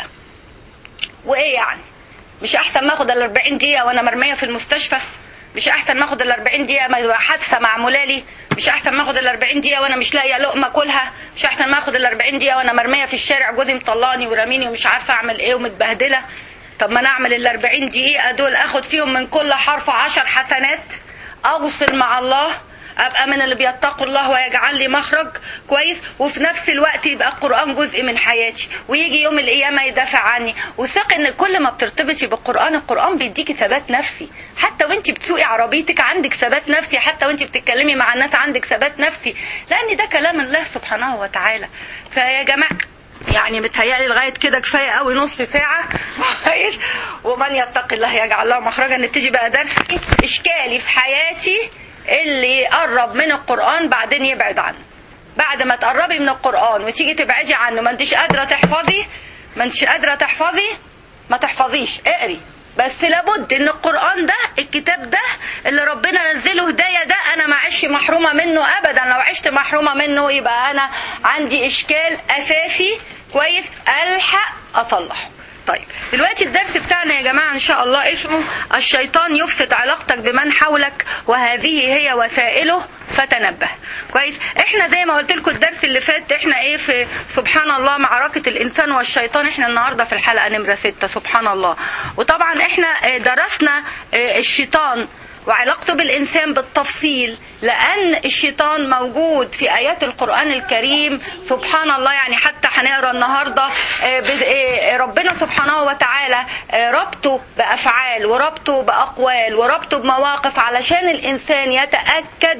وإيه يعني مش أحسن ما أخد الأربعين دقيقة وأنا مرمية في المستشفى مش أحسن ما أخد الأربعين دقيقة ما يبقى حادثة معمولة لي مش أحسن ما أخد الأربعين دقيقة وأنا مش لاقية لقمة كلها مش أحسن ما أخد الأربعين دقيقة وأنا مرمية في الشارع جوزي مطلعني وراميني ومش عارفة أعمل إيه ومتبهدلة طب ما أنا أعمل الأربعين دقيقة دول أخد فيهم من كل حرف عشر حسنات أوصل مع الله ابقى من اللي بيتقوا الله ويجعل لي مخرج كويس وفي نفس الوقت يبقى القران جزء من حياتي ويجي يوم القيامه يدافع عني وثق ان كل ما بترتبطي بالقران القران بيديكي ثبات نفسي حتى وانت بتسوقي عربيتك عندك ثبات نفسي حتى وانت بتتكلمي مع الناس عندك ثبات نفسي لان ده كلام الله سبحانه وتعالى فيا جماعه يعني متهيألي لغاية كده كفاية قوي نص ساعة كويس ومن يتقي الله يجعل له مخرجا نبتدي بقى درسي إشكالي في حياتي اللي يقرب من القرآن بعدين يبعد عنه بعد ما تقربي من القرآن وتيجي تبعدي عنه ما انتش قادرة تحفظي ما انتش قادرة تحفظي ما تحفظيش اقري بس لابد ان القرآن ده الكتاب ده اللي ربنا نزله هداية ده انا ما عشت محرومة منه ابدا لو عشت محرومة منه يبقى انا عندي اشكال اساسي كويس الحق اصلحه طيب دلوقتي الدرس بتاعنا يا جماعة إن شاء الله اسمه الشيطان يفسد علاقتك بمن حولك وهذه هي وسائله فتنبه كويس احنا زي ما قلت لكم الدرس اللي فات احنا ايه في سبحان الله معركة الانسان والشيطان احنا النهاردة في الحلقة نمرة ستة سبحان الله وطبعا احنا درسنا الشيطان وعلاقته بالإنسان بالتفصيل لأن الشيطان موجود في آيات القرآن الكريم سبحان الله يعني حتى هنقرا النهارده ربنا سبحانه وتعالى ربطه بأفعال وربطه بأقوال وربطه بمواقف علشان الإنسان يتأكد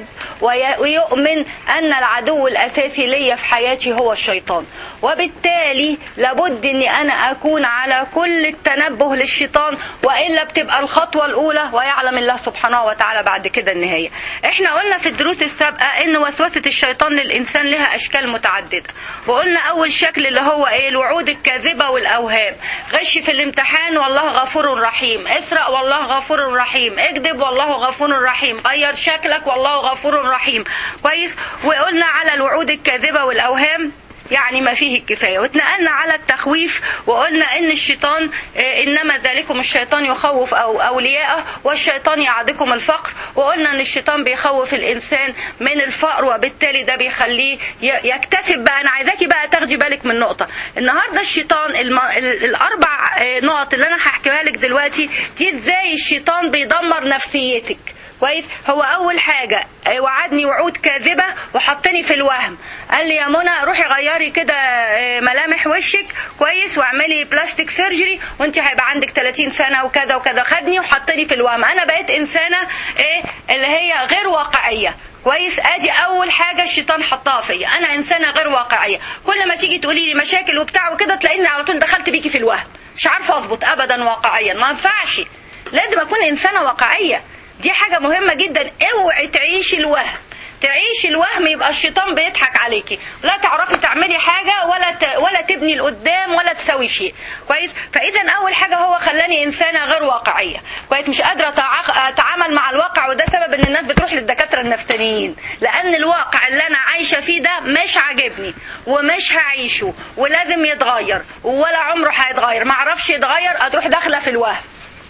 ويؤمن أن العدو الأساسي ليا في حياتي هو الشيطان وبالتالي لابد أني أنا أكون على كل التنبه للشيطان وإلا بتبقى الخطوة الأولى ويعلم الله سبحانه وتعالى بعد كده النهاية احنا قلنا في الدروس السابقة ان وسوسة الشيطان للإنسان لها أشكال متعددة وقلنا أول شكل اللي هو ايه الوعود الكاذبة والأوهام غش في الامتحان والله غفور رحيم اسرق والله غفور رحيم اكذب والله غفور رحيم غير شكلك والله غفور رحيم كويس وقلنا على الوعود الكاذبة والأوهام يعني ما فيه الكفاية واتنقلنا على التخويف وقلنا ان الشيطان انما ذلكم الشيطان يخوف او اولياءه والشيطان يعدكم الفقر وقلنا ان الشيطان بيخوف الانسان من الفقر وبالتالي ده بيخليه يكتسب بقى انا عايزاكي بقى تاخدي بالك من نقطة النهاردة الشيطان الم... الاربع نقط اللي انا هحكيها لك دلوقتي دي ازاي الشيطان بيدمر نفسيتك كويس هو اول حاجه وعدني وعود كاذبه وحطني في الوهم قال لي يا منى روحي غيري كده ملامح وشك كويس واعملي بلاستيك سيرجري وانت هيبقى عندك 30 سنه وكذا وكذا خدني وحطني في الوهم انا بقيت انسانه ايه اللي هي غير واقعيه كويس ادي اول حاجه الشيطان حطها فيا انا انسانه غير واقعيه كل ما تيجي تقولي لي مشاكل وبتاع وكده تلاقيني على طول دخلت بيكي في الوهم مش عارفه اضبط ابدا واقعيا ما ينفعش لازم اكون انسانه واقعيه دي حاجة مهمة جدا اوعي تعيشي الوهم تعيشي الوهم يبقى الشيطان بيضحك عليكي لا تعرفي تعملي حاجة ولا ت... ولا تبني لقدام ولا تسوي شيء كويس فاذا اول حاجة هو خلاني انسانة غير واقعية كويس مش قادرة اتعامل مع الواقع وده سبب ان الناس بتروح للدكاترة النفسانيين لان الواقع اللي انا عايشة فيه ده مش عاجبني ومش هعيشه ولازم يتغير ولا عمره هيتغير معرفش يتغير هتروح داخلة في الوهم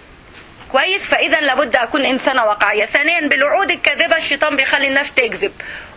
كويس فاذا لابد اكون انسانه واقعيه ثانيا بالوعود الكاذبه الشيطان بيخلي الناس تكذب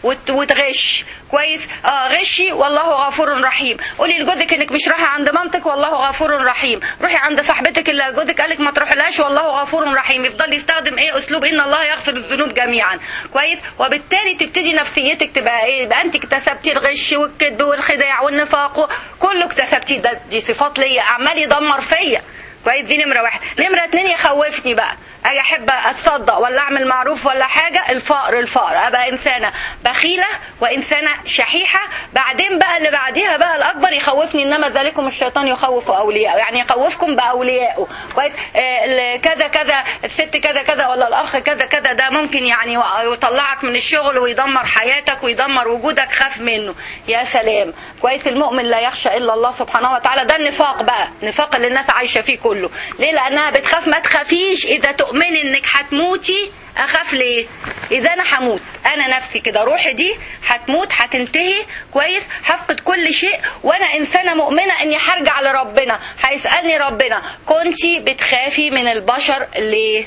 وتغش كويس اه غشي والله غفور رحيم قولي لجوزك انك مش رايحه عند مامتك والله غفور رحيم روحي عند صاحبتك اللي جوزك قالك ما تروحلهاش والله غفور رحيم يفضل يستخدم ايه اسلوب ان الله يغفر الذنوب جميعا كويس وبالتالي تبتدي نفسيتك تبقى ايه يبقى انت اكتسبتي الغش والكذب والخداع والنفاق كله اكتسبتيه ده دي صفات ليا عمال يدمر فيا كويس دي نمرة واحد نمرة اتنين يخوفني بقى اجي احب اتصدق ولا اعمل معروف ولا حاجه الفقر الفقر ابقى انسانه بخيله وانسانه شحيحه بعدين بقى اللي بعديها بقى الاكبر يخوفني انما ذلكم الشيطان يخوف اولياءه يعني يخوفكم باوليائه كويس آه، كذا كذا الست كذا كذا ولا الاخ كذا كذا ده ممكن يعني يطلعك من الشغل ويدمر حياتك ويدمر وجودك خاف منه يا سلام كويس المؤمن لا يخشى الا الله سبحانه وتعالى ده النفاق بقى النفاق اللي الناس عايشه فيه كله ليه لانها بتخاف ما تخافيش اذا تؤمني انك هتموتي اخاف ليه اذا انا هموت انا نفسي كده روحي دي هتموت هتنتهي كويس هفقد كل شيء وانا انسانه مؤمنه اني هرجع لربنا هيسالني ربنا كنتي بتخافي من البشر ليه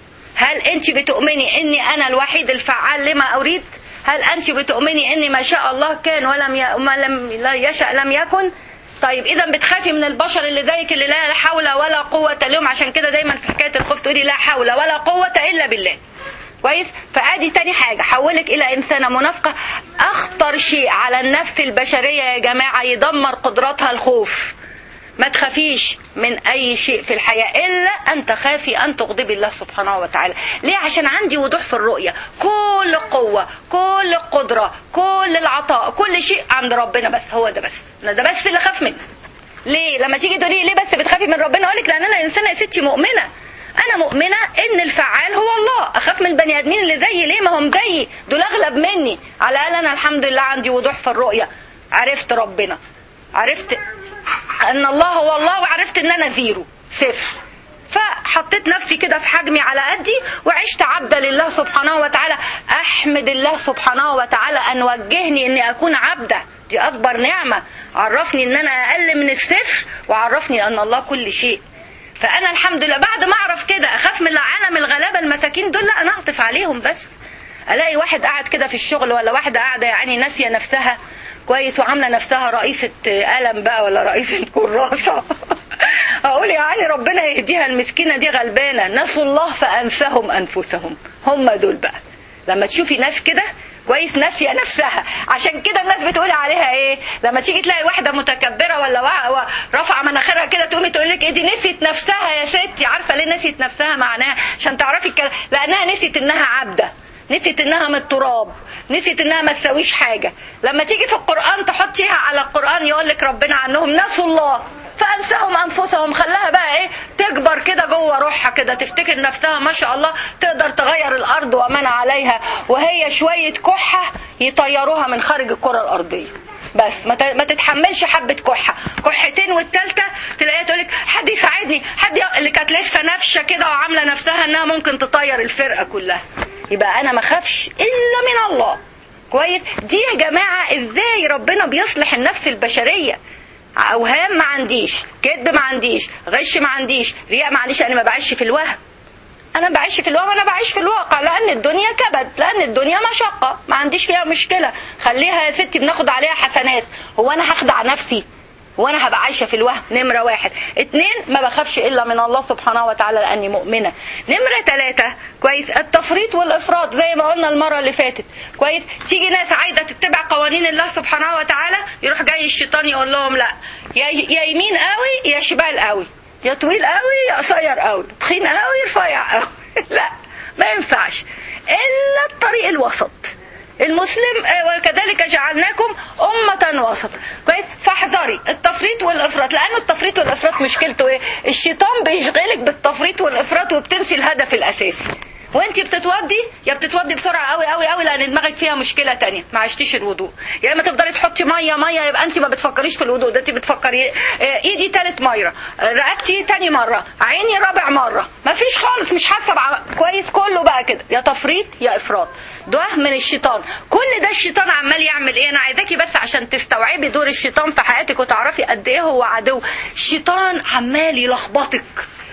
هل انت بتؤمني اني انا الوحيد الفعال لما اريد هل انت بتؤمني اني ما شاء الله كان ولم ي... ما لم لا يشاء لم يكن طيب اذا بتخافي من البشر اللي زيك اللي لا حول ولا قوه لهم عشان كده دايما في حكايه الخوف تقولي لا حول ولا قوه الا بالله كويس فادي تاني حاجه حولك الى انسانه منافقه اخطر شيء على النفس البشريه يا جماعه يدمر قدراتها الخوف ما تخافيش من اي شيء في الحياه الا ان تخافي ان تغضبي الله سبحانه وتعالى ليه عشان عندي وضوح في الرؤيه كل قوه كل قدره كل العطاء كل شيء عند ربنا بس هو ده بس أنا ده بس اللي خاف منه ليه لما تيجي تقولي ليه بس بتخافي من ربنا اقول لك لان انا انسانه يا ستي مؤمنه انا مؤمنه ان الفعال هو الله اخاف من البني ادمين اللي زيي ليه ما هم زيي دول اغلب مني على الاقل انا الحمد لله عندي وضوح في الرؤيه عرفت ربنا عرفت ان الله هو الله وعرفت ان انا زيرو صفر فحطيت نفسي كده في حجمي على قدي وعشت عبدا لله سبحانه وتعالى احمد الله سبحانه وتعالى ان وجهني اني اكون عبدا دي اكبر نعمه عرفني ان انا اقل من الصفر وعرفني ان الله كل شيء فانا الحمد لله بعد ما اعرف كده اخاف من عالم الغلابه المساكين دول لا انا اعطف عليهم بس الاقي واحد قاعد كده في الشغل ولا واحده قاعده يعني ناسيه نفسها كويس وعامله نفسها رئيسه قلم بقى ولا رئيسه كراسه اقول يعني ربنا يهديها المسكينه دي غلبانه نسوا الله فانساهم انفسهم هم دول بقى لما تشوفي ناس كده كويس ناسيه نفسها عشان كده الناس بتقول عليها ايه لما تيجي تلاقي واحده متكبره ولا رافعه مناخيرها كده تقومي تقول لك ايه دي نسيت نفسها يا ستي عارفه ليه نسيت نفسها معناها عشان تعرفي الكلام لانها نسيت انها عبده نسيت انها من التراب نسيت انها ما تسويش حاجه لما تيجي في القران تحطيها على القران يقول لك ربنا عنهم نسوا الله فانساهم انفسهم خلاها بقى ايه تكبر كده جوه روحها كده تفتكر نفسها ما شاء الله تقدر تغير الارض ومن عليها وهي شويه كحه يطيروها من خارج الكره الارضيه بس ما تتحملش حبه كحه كحتين والثالثه تلاقيها تقول لك حد يساعدني حد اللي كانت لسه نافشه كده وعامله نفسها انها ممكن تطير الفرقه كلها يبقى انا ما اخافش الا من الله كويس دي يا جماعه ازاي ربنا بيصلح النفس البشريه اوهام ما عنديش كذب ما عنديش غش ما عنديش رياء ما عنديش انا ما بعيش في الوهم انا بعيش في الوهم انا بعيش في الواقع لان الدنيا كبد لان الدنيا مشقه ما عنديش فيها مشكله خليها يا ستي بناخد عليها حسنات هو انا هخدع نفسي وانا هبقى عايشه في الوهم نمره واحد اتنين ما بخافش الا من الله سبحانه وتعالى لاني مؤمنه نمره ثلاثة كويس التفريط والافراط زي ما قلنا المره اللي فاتت كويس تيجي ناس عايزه تتبع قوانين الله سبحانه وتعالى يروح جاي الشيطان يقول لهم لا يا يا يمين قوي يا شمال قوي يا طويل قوي يا قصير قوي تخين قوي رفيع قوي لا ما ينفعش الا الطريق الوسط المسلم وكذلك جعلناكم أمة وسط كويس فاحذري التفريط والإفراط لأنه التفريط والإفراط مشكلته إيه الشيطان بيشغلك بالتفريط والإفراط وبتنسي الهدف الأساسي وانت بتتوضي يا بتتوضي بسرعه قوي قوي قوي لان دماغك فيها مشكله تانية ما عشتيش الوضوء يا اما تفضلي تحطي ميه ميه يبقى انت ما بتفكريش في الوضوء ده انت بتفكري ايدي تالت مره رقبتي تاني مره عيني رابع مره ما فيش خالص مش حاسه كويس كله بقى كده يا تفريط يا افراط ده من الشيطان كل ده الشيطان عمال يعمل ايه انا عايزاكي بس عشان تستوعبي دور الشيطان في حياتك وتعرفي قد ايه هو عدو الشيطان عمال يلخبطك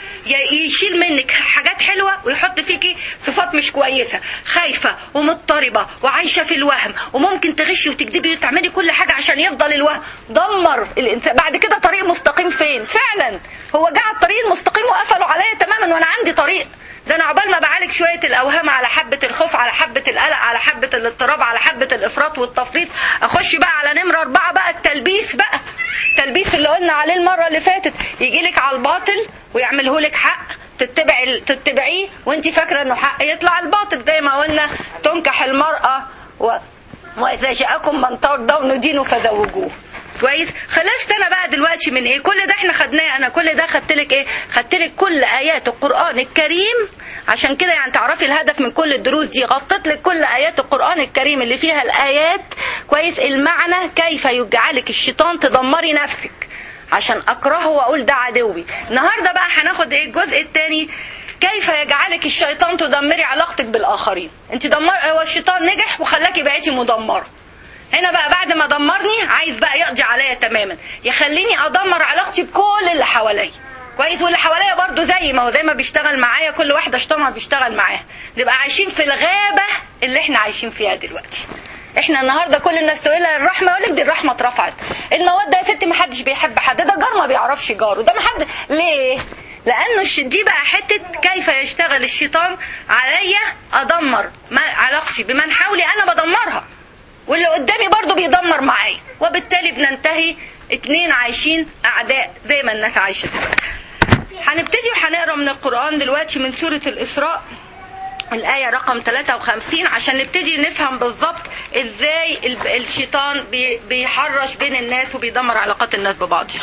يشيل منك حاجات حلوة ويحط فيكي صفات مش كويسة خايفة ومضطربة وعايشة في الوهم وممكن تغشي وتكذبي وتعملي كل حاجة عشان يفضل الوهم دمر الإنسان بعد كده طريق مستقيم فين فعلا هو جه على الطريق المستقيم وقفلوا عليا تماما وانا عندي طريق ده انا عقبال ما بعالج شويه الاوهام على حبه الخوف على حبه القلق على حبه الاضطراب على حبه الافراط والتفريط اخش بقى على نمره اربعه بقى التلبيس بقى التلبيس اللي قلنا عليه المره اللي فاتت يجي لك على الباطل ويعمله لك حق تتبع تتبعيه وانت فاكره انه حق يطلع الباطل زي ما قلنا تنكح المراه و... واذا جاءكم من ترضون دينه فزوجوه كويس خلصت انا بقى دلوقتي من ايه كل ده احنا خدناه انا كل ده خدت لك ايه خدت لك كل ايات القران الكريم عشان كده يعني تعرفي الهدف من كل الدروس دي غطيت لك كل ايات القران الكريم اللي فيها الايات كويس المعنى كيف يجعلك الشيطان تدمري نفسك عشان اكرهه واقول ده عدوي النهارده بقى هناخد ايه الجزء الثاني كيف يجعلك الشيطان تدمري علاقتك بالاخرين انت دمر هو الشيطان نجح وخلاكي بقيتي مدمره هنا بقى بعد ما دمرني عايز بقى يقضي عليا تماما يخليني ادمر علاقتي بكل اللي حواليا كويس واللي حواليا برضو زي ما هو زي ما بيشتغل معايا كل واحده شيطانها بيشتغل معاها نبقى عايشين في الغابه اللي احنا عايشين فيها دلوقتي احنا النهارده كل الناس تقول لها الرحمه اقول لك دي الرحمه اترفعت الموده يا ستي ما حدش بيحب حد ده جار ما بيعرفش جاره ده ما حد ليه لانه الش- دي بقى حته كيف يشتغل الشيطان عليا ادمر ما علاقتي بمن حولي انا بدمرها واللي قدامي برضو بيدمر معايا وبالتالي بننتهي اتنين عايشين اعداء زي ما الناس عايشه دلوقتي هنبتدي وهنقرا من القران دلوقتي من سوره الاسراء الآية رقم 53 عشان نبتدي نفهم بالظبط ازاي ال- الشيطان بي- بيحرش بين الناس وبيدمر علاقات الناس ببعضها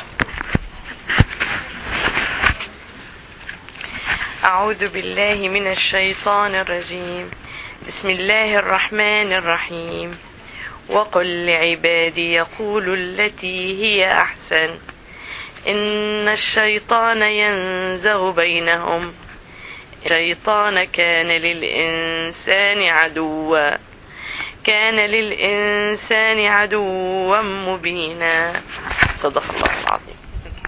أعوذ بالله من الشيطان الرجيم بسم الله الرحمن الرحيم وقل لعبادي يقولوا التي هي أحسن إن الشيطان ينزغ بينهم الشيطان كان للإنسان عدوا كان للإنسان عدوا مبينا صدق الله العظيم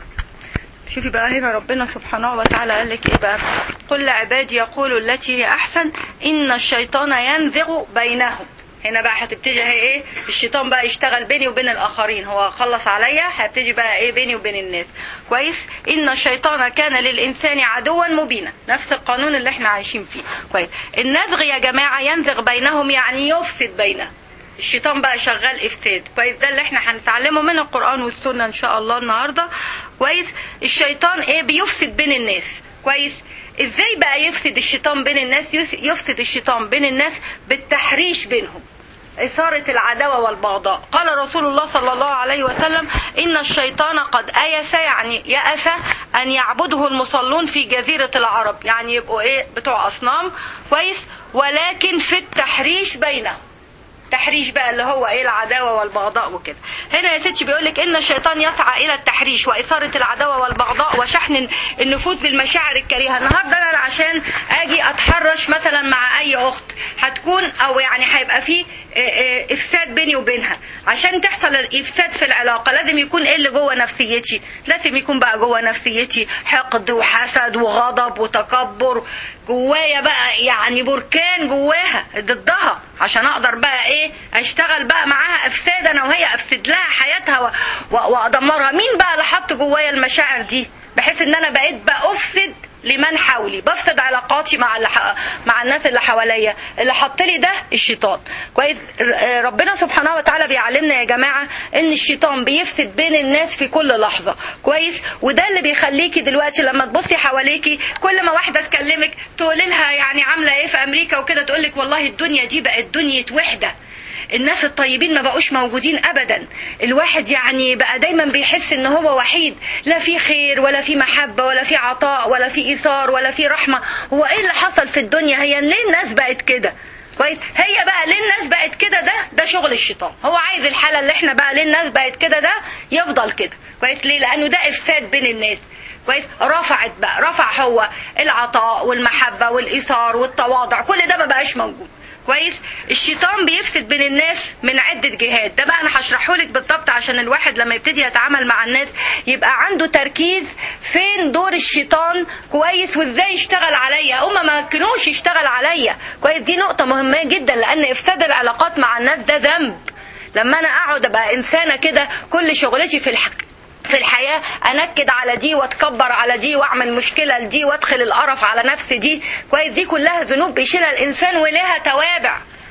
شوفي بقى هنا ربنا سبحانه وتعالى قال لك ايه بقى قل لعبادي يقولوا التي هي احسن ان الشيطان ينزغ بينهم هنا بقى هتبتدي هي ايه الشيطان بقى يشتغل بيني وبين الاخرين هو خلص عليا هيبتدي بقى ايه بيني وبين الناس كويس ان الشيطان كان للانسان عدوا مبينا نفس القانون اللي احنا عايشين فيه كويس النزغ يا جماعه ينزغ بينهم يعني يفسد بينهم الشيطان بقى شغال افساد كويس ده اللي احنا هنتعلمه من القران والسنه ان شاء الله النهارده كويس الشيطان ايه بيفسد بين الناس كويس ازاي بقى يفسد الشيطان بين الناس يس- يفسد الشيطان بين الناس بالتحريش بينهم إثارة العداوة والبغضاء قال رسول الله صلى الله عليه وسلم إن الشيطان قد أيس يعني يأس أن يعبده المصلون في جزيرة العرب يعني يبقوا إيه بتوع أصنام كويس ولكن في التحريش بينهم تحريش بقى اللي هو ايه العداوه والبغضاء وكده هنا يا ستي بيقول لك ان الشيطان يسعى الى التحريش واثاره العداوه والبغضاء وشحن النفوس بالمشاعر الكريهه النهارده انا عشان اجي اتحرش مثلا مع اي اخت هتكون او يعني هيبقى في آه، آه، افساد بيني وبينها عشان تحصل الافساد في العلاقه لازم يكون ايه اللي جوه نفسيتي لازم يكون بقى جوه نفسيتي حقد وحسد وغضب وتكبر جوايا بقى يعني بركان جواها ضدها عشان اقدر بقى ايه اشتغل بقى معاها افساد انا وهي افسد لها حياتها و- و- وادمرها مين بقى اللي حط جوايا المشاعر دي بحيث ان انا بقيت بافسد لمن حولي بفسد علاقاتي مع اللي ح... مع الناس اللي حواليا اللي حط لي ده الشيطان كويس ر- آه، ربنا سبحانه وتعالى بيعلمنا يا جماعه ان الشيطان بيفسد بين الناس في كل لحظه كويس وده اللي بيخليكي دلوقتي لما تبصي حواليكي كل ما واحده تكلمك تقولي لها يعني عامله ايه في امريكا وكده تقول لك والله الدنيا دي بقت دنيا وحده الناس الطيبين ما بقوش موجودين ابدا الواحد يعني بقى دايما بيحس ان هو وحيد لا في خير ولا في محبه ولا في عطاء ولا في ايثار ولا في رحمه هو ايه اللي حصل في الدنيا هي ليه الناس بقت كده كويس هي بقى ليه الناس بقت كده ده ده شغل الشيطان هو عايز الحاله اللي احنا بقى ليه الناس بقت كده ده يفضل كده كويس ليه لانه ده افساد بين الناس كويس رفعت بقى رفع هو العطاء والمحبه والايثار والتواضع كل ده ما بقاش موجود كويس الشيطان بيفسد بين الناس من عدة جهات ده بقى انا هشرحه لك بالضبط عشان الواحد لما يبتدي يتعامل مع الناس يبقى عنده تركيز فين دور الشيطان كويس وازاي يشتغل عليا هما ما كانوش يشتغل عليا كويس دي نقطة مهمة جدا لان افساد العلاقات مع الناس ده ذنب لما انا اقعد ابقى انسانة كده كل شغلتي في الحق في الحياة أنكد على دي واتكبر على دي وأعمل مشكلة لدي وأدخل القرف على نفس دي كويس دي كلها ذنوب بيشيلها الإنسان ولها توابع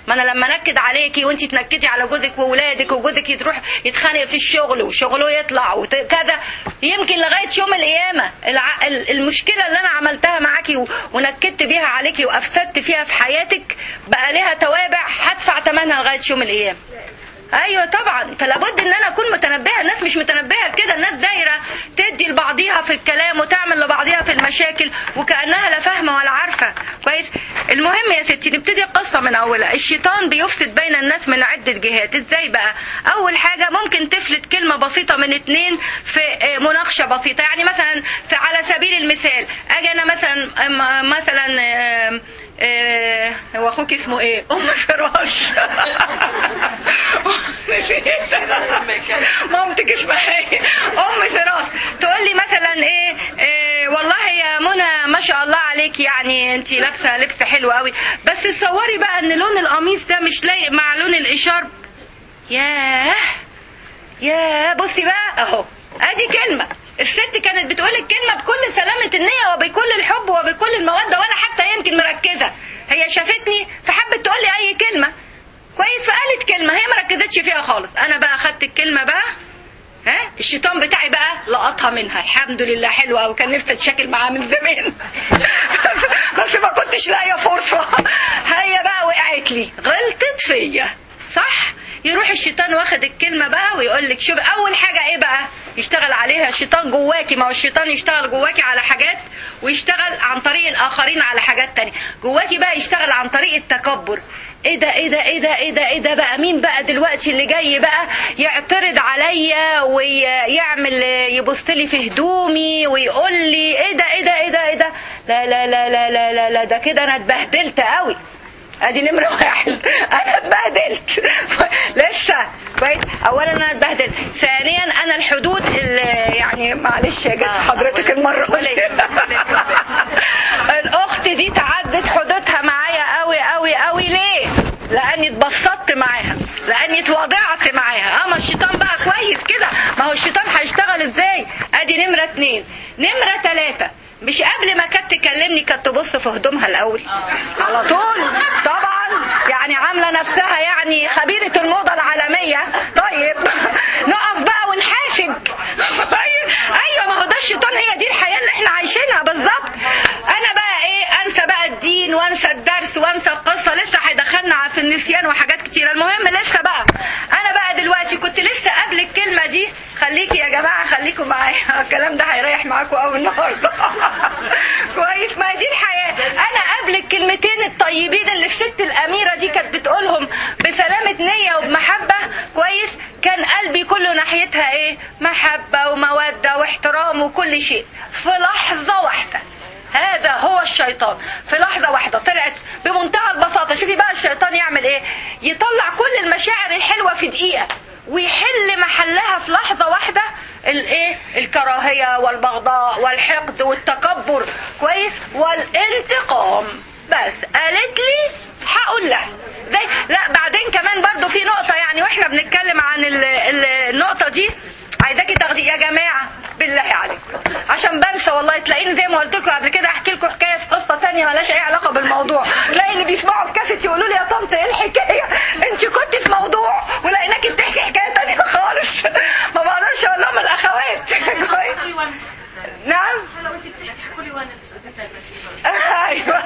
ما انا لما نكد عليكي وانت تنكدي على جوزك واولادك وجوزك يروح يتخانق في الشغل وشغله يطلع وكذا يمكن لغايه يوم القيامه الع- ال- المشكله اللي انا عملتها معاكي و- ونكدت بيها عليكي وافسدت فيها في حياتك بقى لها توابع هدفع ثمنها لغايه يوم القيامه ايوه طبعا فلا بد ان انا اكون متنبهه الناس مش متنبهه بكده الناس دايره تدي لبعضيها في الكلام وتعمل لبعضيها في المشاكل وكانها لا فاهمه ولا عارفه كويس المهم يا ستي نبتدي القصه من اولها الشيطان بيفسد بين الناس من عده جهات ازاي بقى اول حاجه ممكن تفلت كلمه بسيطه من اتنين في آه، مناقشه بسيطه يعني مثلا في على سبيل المثال اجي انا مثلا أم- مثلا آه، آه، هو اخوك اسمه ايه ام فراش مامتك اسمها ايه ام فراس تقول لي مثلا ايه, إيه والله يا منى ما شاء الله عليك يعني انت لابسه لبس حلو قوي بس تصوري بقى ان لون القميص ده مش لايق مع لون الاشارب ياه يا بصي بقى اهو ادي كلمة الست كانت بتقول الكلمة بكل سلامة النية وبكل الحب وبكل المودة ولا حتى يمكن مركزة هي شافتني فحبت تقول لي اي كلمة كويس فقالت كلمة هي مركزتش فيها خالص انا بقى خدت الكلمة بقى ها الشيطان بتاعي بقى لقطها منها الحمد لله حلوه قوي كان نفسي اتشاكل معاها من زمان بس ما كنتش لاقيه فرصه هي بقى وقعت لي غلطت فيا صح يروح الشيطان واخد الكلمه بقى ويقول لك شوف اول حاجه ايه بقى يشتغل عليها الشيطان جواكي ما هو الشيطان يشتغل جواكي على حاجات ويشتغل عن طريق الاخرين على حاجات تانية جواكي بقى يشتغل عن طريق التكبر ايه ده ايه ده ايه ده ايه ده ايه ده بقى مين بقى دلوقتي اللي جاي بقى يعترض عليا ويعمل يبص لي في هدومي ويقول لي ايه ده ايه ده ايه ده ايه ده لا لا لا لا لا لا, لا ده كده انا اتبهدلت قوي ادي نمرة واحد انا اتبهدلت لسه كويس اولا انا اتبهدلت ثانيا انا الحدود اللي يعني معلش يا جد حضرتك المرة الاخت دي تعدت حدودها معايا قوي قوي قوي ليه لاني اتبسطت معاها لاني اتوضعت معاها اه ما الشيطان بقى كويس كده ما هو الشيطان هيشتغل ازاي ادي نمرة اتنين نمرة تلاتة مش قبل ما كانت تكلمني كانت تبص في هدومها الاول على طول طبعا يعني عامله نفسها يعني خبيره الموضه العالميه طيب نقف بقى ونحاسب ايوه ما هو ده الشيطان هي دي الحياه اللي احنا عايشينها بالظبط انا بقى ايه انسى بقى الدين وانسى الدرس وانسى القصه لسه هيدخلنا في النسيان وحاجات كتيره المهم لسه بقى انا بقى دلوقتي كنت لسه قبل الكلمه دي خليكي يا جماعه خليكم معايا الكلام ده هيريح معاكم قوي النهارده كويس ما هي دي الحياه انا قبل الكلمتين الطيبين اللي الست الاميره دي كانت بتقولهم بسلامه نيه وبمحبه كويس كان قلبي كله ناحيتها ايه محبه وموده واحترام وكل شيء في لحظه واحده هذا هو الشيطان في لحظة واحدة طلعت بمنتهى البساطة شوفي بقى الشيطان يعمل ايه يطلع كل المشاعر الحلوة في دقيقة ويحل محلها في لحظة واحدة الايه الكراهية والبغضاء والحقد والتكبر كويس والانتقام بس قالت لي هقول لها زي لا بعدين كمان برضو في نقطة يعني واحنا بنتكلم عن ال ال النقطة دي عايزاكي تاخدي يا جماعة بالله عليكم عشان بنسى والله تلاقيني زي ما قلت لكم قبل كده احكي لكم حكايه في قصه تانية مالهاش اي علاقه بالموضوع تلاقي اللي بيسمعوا الكاسيت يقولوا لي يا طنط ايه الحكايه انت كنت في موضوع ولقيناكي بتحكي حكايه تانية خالص ما بقدرش اقول لهم الاخوات كويس نعم ايوه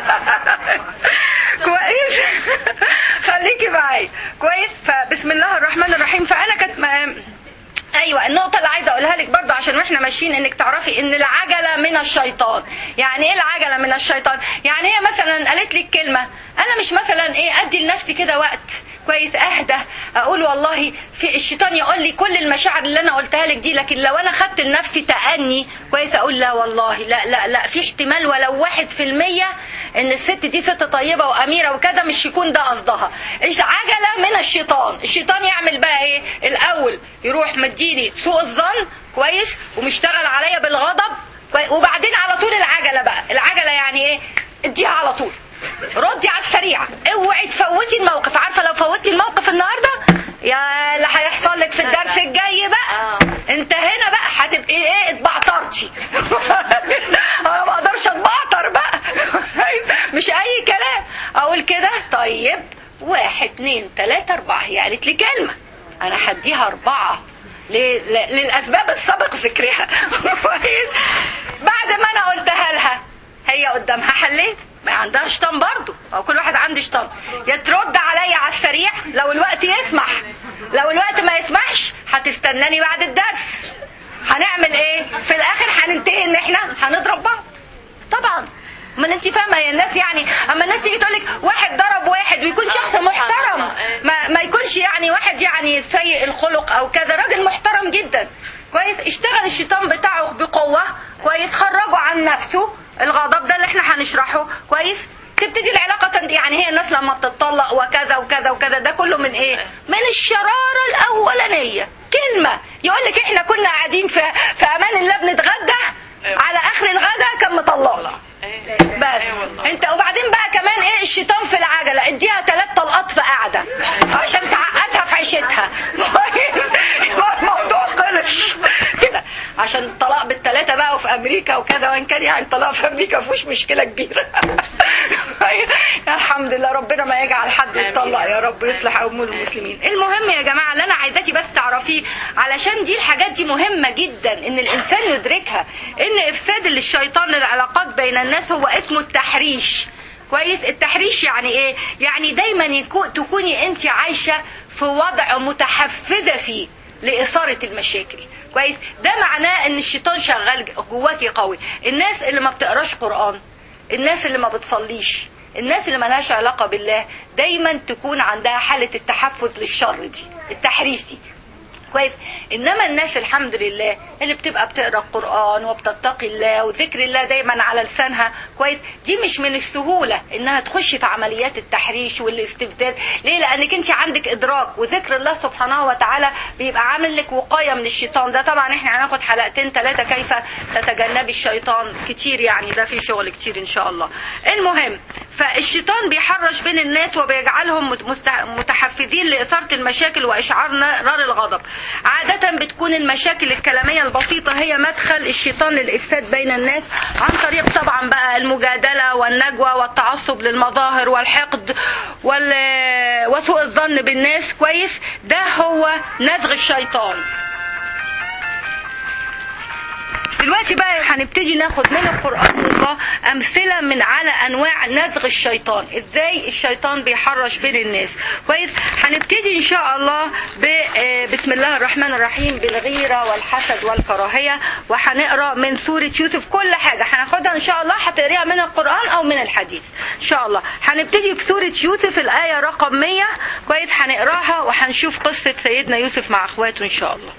كويس خليكي معايا كويس فبسم الله الرحمن الرحيم فانا كانت م- ايوه النقطه اللي عايزه اقولها لك برضه عشان واحنا ماشيين انك تعرفي ان العجله من الشيطان يعني ايه العجله من الشيطان يعني هي مثلا قالت لي كلمه انا مش مثلا ايه ادي لنفسي كده وقت كويس اهدى اقول والله في الشيطان يقول لي كل المشاعر اللي انا قلتها لك دي لكن لو انا خدت لنفسي تأني كويس اقول لا والله لا لا لا في احتمال ولو واحد في المية ان الست دي ست طيبة واميرة وكذا مش يكون ده قصدها إيش عجلة من الشيطان الشيطان يعمل بقى ايه الاول يروح مديني سوء الظن كويس ومشتغل عليا بالغضب كويس وبعدين على طول العجلة بقى العجلة يعني ايه اديها على طول ردي على السريع اوعي تفوتي الموقف عارفه لو فوتي الموقف النهارده يا اللي هيحصل لك في الدرس الجاي بقى انت هنا بقى هتبقي ايه اتبعترتي انا ما اقدرش اتبعتر بقى مش اي كلام اقول كده طيب واحد اتنين تلاتة اربعة هي قالت لي كلمة انا هديها اربعة ليه؟ ل- للاسباب السابق ذكرها كويس؟ بعد ما انا قلتها لها هي قدامها حلين ما عندها شيطان برضه او كل واحد عنده شيطان يا ترد عليا على السريع لو الوقت يسمح لو الوقت ما يسمحش هتستناني بعد الدرس هنعمل ايه في الاخر هننتهي ان احنا هنضرب بعض طبعا ما انت فاهمه يا الناس يعني اما الناس تيجي تقول لك واحد ضرب واحد ويكون شخص محترم ما, ما يكونش يعني واحد يعني سيء الخلق او كذا راجل محترم جدا كويس اشتغل الشيطان بتاعه بقوه كويس خرجه عن نفسه الغضب ده اللي احنا هنشرحه كويس تبتدي العلاقة تند... يعني هي الناس لما بتطلق وكذا وكذا وكذا ده كله من ايه؟ من الشرارة الأولانية كلمة يقول لك احنا كنا قاعدين في في أمان الله بنتغدى على آخر الغدا كان مطلقنا بس انت وبعدين بقى كمان ايه الشيطان في العجله اديها ثلاث طلقات في قاعده عشان تعقدها في عيشتها الموضوع خلص كده عشان الطلاق بالثلاثه بقى وفي امريكا وكذا وان كان يعني الطلاق في امريكا مفيهوش مشكله كبيره الحمد لله ربنا ما يجعل حد يتطلق يا رب يصلح امور المسلمين المهم يا جماعه اللي انا عايزاكي بس تعرفيه علشان دي الحاجات دي مهمه جدا ان الانسان يدركها ان افساد للشيطان للعلاقات بين الناس هو اسمه التحريش كويس التحريش يعني ايه يعني دايما يكون تكوني انت عايشه في وضع متحفزه فيه لإثارة المشاكل كويس ده معناه ان الشيطان شغال جواكي قوي الناس اللي ما بتقراش قرآن الناس اللي ما بتصليش الناس اللي ملهاش علاقة بالله دايما تكون عندها حالة التحفز للشر دي التحريش دي كويس انما الناس الحمد لله اللي بتبقى بتقرا القران وبتتقي الله وذكر الله دايما على لسانها كويس دي مش من السهوله انها تخش في عمليات التحريش والاستفزاز ليه لانك انت عندك ادراك وذكر الله سبحانه وتعالى بيبقى عامل لك وقايه من الشيطان ده طبعا احنا هناخد حلقتين ثلاثه كيف تتجنبي الشيطان كتير يعني ده في شغل كتير ان شاء الله المهم فالشيطان بيحرش بين الناس وبيجعلهم مست- متحفزين لإثارة المشاكل وإشعار نار الغضب عادة بتكون المشاكل الكلامية البسيطة هي مدخل الشيطان للإفساد بين الناس عن طريق طبعا بقى المجادلة والنجوى والتعصب للمظاهر والحقد وال- وسوء الظن بالناس كويس ده هو نزغ الشيطان دلوقتي بقى هنبتدي ناخد من القرآن والله أمثلة من على أنواع نزغ الشيطان إزاي الشيطان بيحرش بين الناس كويس هنبتدي إن شاء الله ب آه، بسم الله الرحمن الرحيم بالغيرة والحسد والكراهية وهنقرا من سورة يوسف كل حاجة هناخدها إن شاء الله هتقريها من القرآن أو من الحديث إن شاء الله هنبتدي في سورة يوسف الآية رقم 100 كويس هنقراها وهنشوف قصة سيدنا يوسف مع أخواته إن شاء الله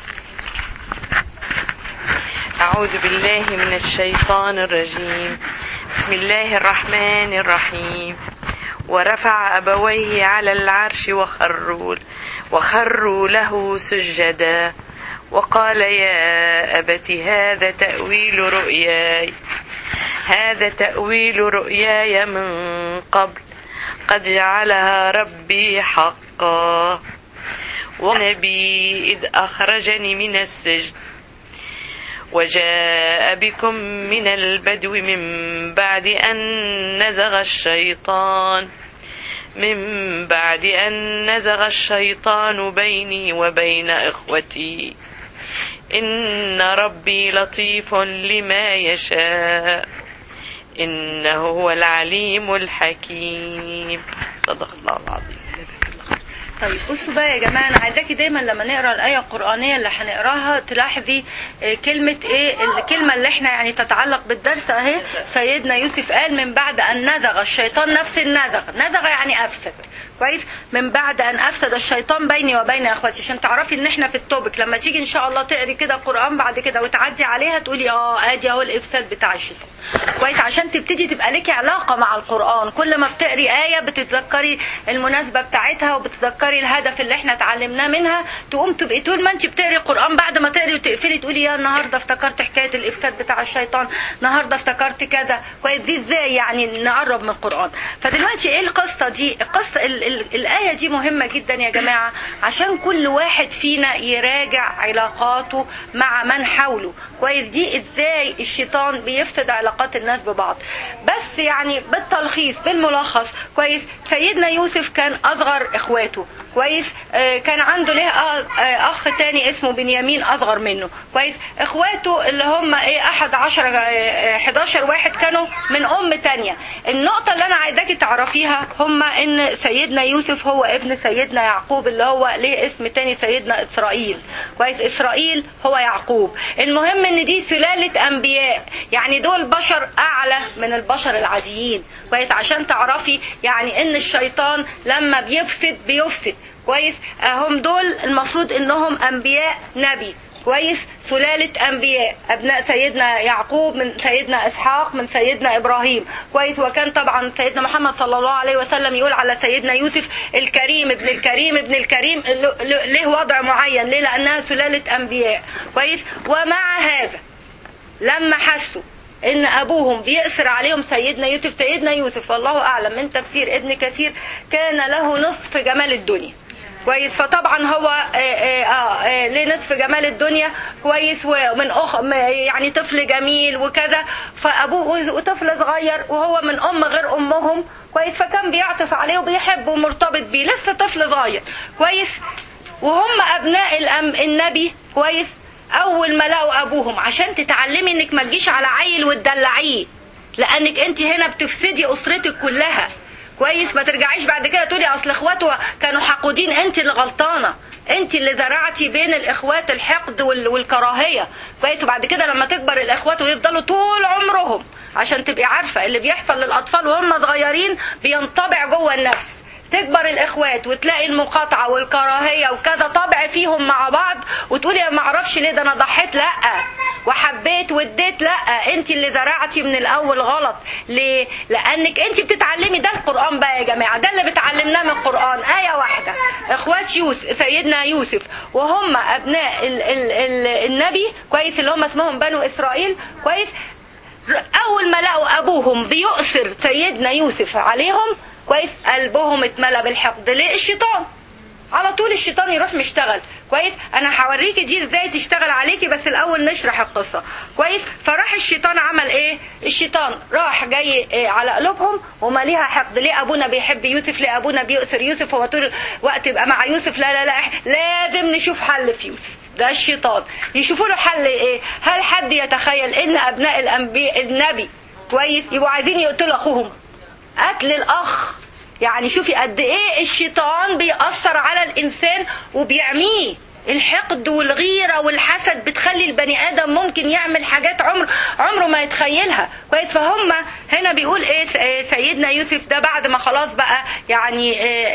أعوذ بالله من الشيطان الرجيم بسم الله الرحمن الرحيم ورفع أبويه على العرش وخروا وخروا له سجدا وقال يا أبت هذا تأويل رؤياي هذا تأويل رؤياي من قبل قد جعلها ربي حقا ونبي إذ أخرجني من السجن وجاء بكم من البدو من بعد أن نزغ الشيطان من بعد أن نزغ الشيطان بيني وبين إخوتي إن ربي لطيف لما يشاء إنه هو العليم الحكيم صدق الله العظيم طيب بصوا بقى يا جماعه انا عايزاكي دايما لما نقرا الايه القرانيه اللي هنقراها تلاحظي آه، كلمه ايه الكلمه اللي احنا يعني تتعلق بالدرس اهي سيدنا يوسف قال من بعد ان نزغ الشيطان نفس النزغ نزغ يعني افسد كويس من بعد ان افسد الشيطان بيني وبين اخواتي عشان تعرفي ان احنا في التوبك لما تيجي ان شاء الله تقري كده قران بعد كده وتعدي عليها تقولي اه ادي اهو الافساد بتاع الشيطان كويس عشان تبتدي تبقى ليكي علاقه مع القران كل ما بتقري ايه بتتذكري المناسبه بتاعتها وبتتذكري الهدف اللي احنا اتعلمناه منها تقوم تبقي طول ما انت بتقري قران بعد ما تقري وتقفلي تقولي يا النهارده افتكرت حكايه الافساد بتاع الشيطان النهارده افتكرت كذا كويس دي ازاي يعني نقرب من القران فدلوقتي ايه القصه دي القصه ال ال الايه دي مهمه جدا يا جماعه عشان كل واحد فينا يراجع علاقاته مع من حوله كويس دي ازاي الشيطان بيفسد علاقات الناس ببعض بس يعني بالتلخيص بالملخص كويس سيدنا يوسف كان اصغر اخواته كويس آه كان عنده له آه آه اخ تاني اسمه بنيامين اصغر منه كويس اخواته اللي هم ايه احد عشر آه 11 واحد كانوا من ام تانية النقطة اللي انا عايزاكي تعرفيها هم ان سيدنا يوسف هو ابن سيدنا يعقوب اللي هو ليه اسم تاني سيدنا اسرائيل كويس اسرائيل هو يعقوب المهم ان دي سلالة انبياء يعني دول بشر اعلى من البشر العاديين كويس عشان تعرفي يعني ان الشيطان لما بيفسد بيفسد كويس هم دول المفروض انهم انبياء نبي كويس سلالة أنبياء أبناء سيدنا يعقوب من سيدنا إسحاق من سيدنا إبراهيم كويس وكان طبعا سيدنا محمد صلى الله عليه وسلم يقول على سيدنا يوسف الكريم ابن الكريم ابن الكريم له وضع معين ليه لأنها سلالة أنبياء كويس ومع هذا لما حسوا ان ابوهم بيأسر عليهم سيدنا يوسف سيدنا يوسف والله اعلم من تفسير ابن كثير كان له نصف جمال الدنيا كويس فطبعا هو آآ آآ ليه نصف جمال الدنيا كويس ومن أخ يعني طفل جميل وكذا فابوه طفل صغير وهو من ام غير امهم كويس فكان بيعطف عليه وبيحبه ومرتبط بيه لسه طفل صغير كويس وهم ابناء الأم النبي كويس اول ما لقوا ابوهم عشان تتعلمي انك ما تجيش على عيل وتدلعيه لانك انت هنا بتفسدي اسرتك كلها كويس ما ترجعيش بعد كده تقولي اصل اخواته كانوا حقودين انت اللي غلطانه انت اللي زرعتي بين الاخوات الحقد والكراهيه كويس وبعد كده لما تكبر الاخوات ويفضلوا طول عمرهم عشان تبقي عارفه اللي بيحصل للاطفال وهم صغيرين بينطبع جوه النفس تكبر الاخوات وتلاقي المقاطعه والكراهيه وكذا طبع فيهم مع بعض وتقولي ما اعرفش ليه ده انا ضحيت لا وحبيت واديت لا انت اللي زرعتي من الاول غلط ليه لانك انت بتتعلمي ده القران بقى يا جماعه ده اللي بتعلمناه من القران ايه واحده اخوات يوسف سيدنا يوسف وهم ابناء ال ال ال النبي كويس اللي هم اسمهم بنو اسرائيل كويس اول ما لقوا ابوهم بيؤثر سيدنا يوسف عليهم كويس قلبهم اتملى بالحقد ليه الشيطان على طول الشيطان يروح مشتغل كويس انا هوريكي دي ازاي تشتغل عليكي بس الاول نشرح القصه كويس فراح الشيطان عمل ايه الشيطان راح جاي إيه على قلوبهم وماليها حقد ليه ابونا بيحب يوسف ليه ابونا بيؤثر يوسف هو طول الوقت يبقى مع يوسف لا لا لا لازم نشوف حل في يوسف ده الشيطان يشوفوا له حل ايه هل حد يتخيل ان ابناء الانبياء النبي كويس يبقوا عايزين يقتلوا اخوهم قتل الاخ يعني شوفي قد ايه الشيطان بيأثر على الانسان وبيعميه الحقد والغيرة والحسد بتخلي البني آدم ممكن يعمل حاجات عمر عمره ما يتخيلها كويس فهم هنا بيقول ايه سيدنا يوسف ده بعد ما خلاص بقى يعني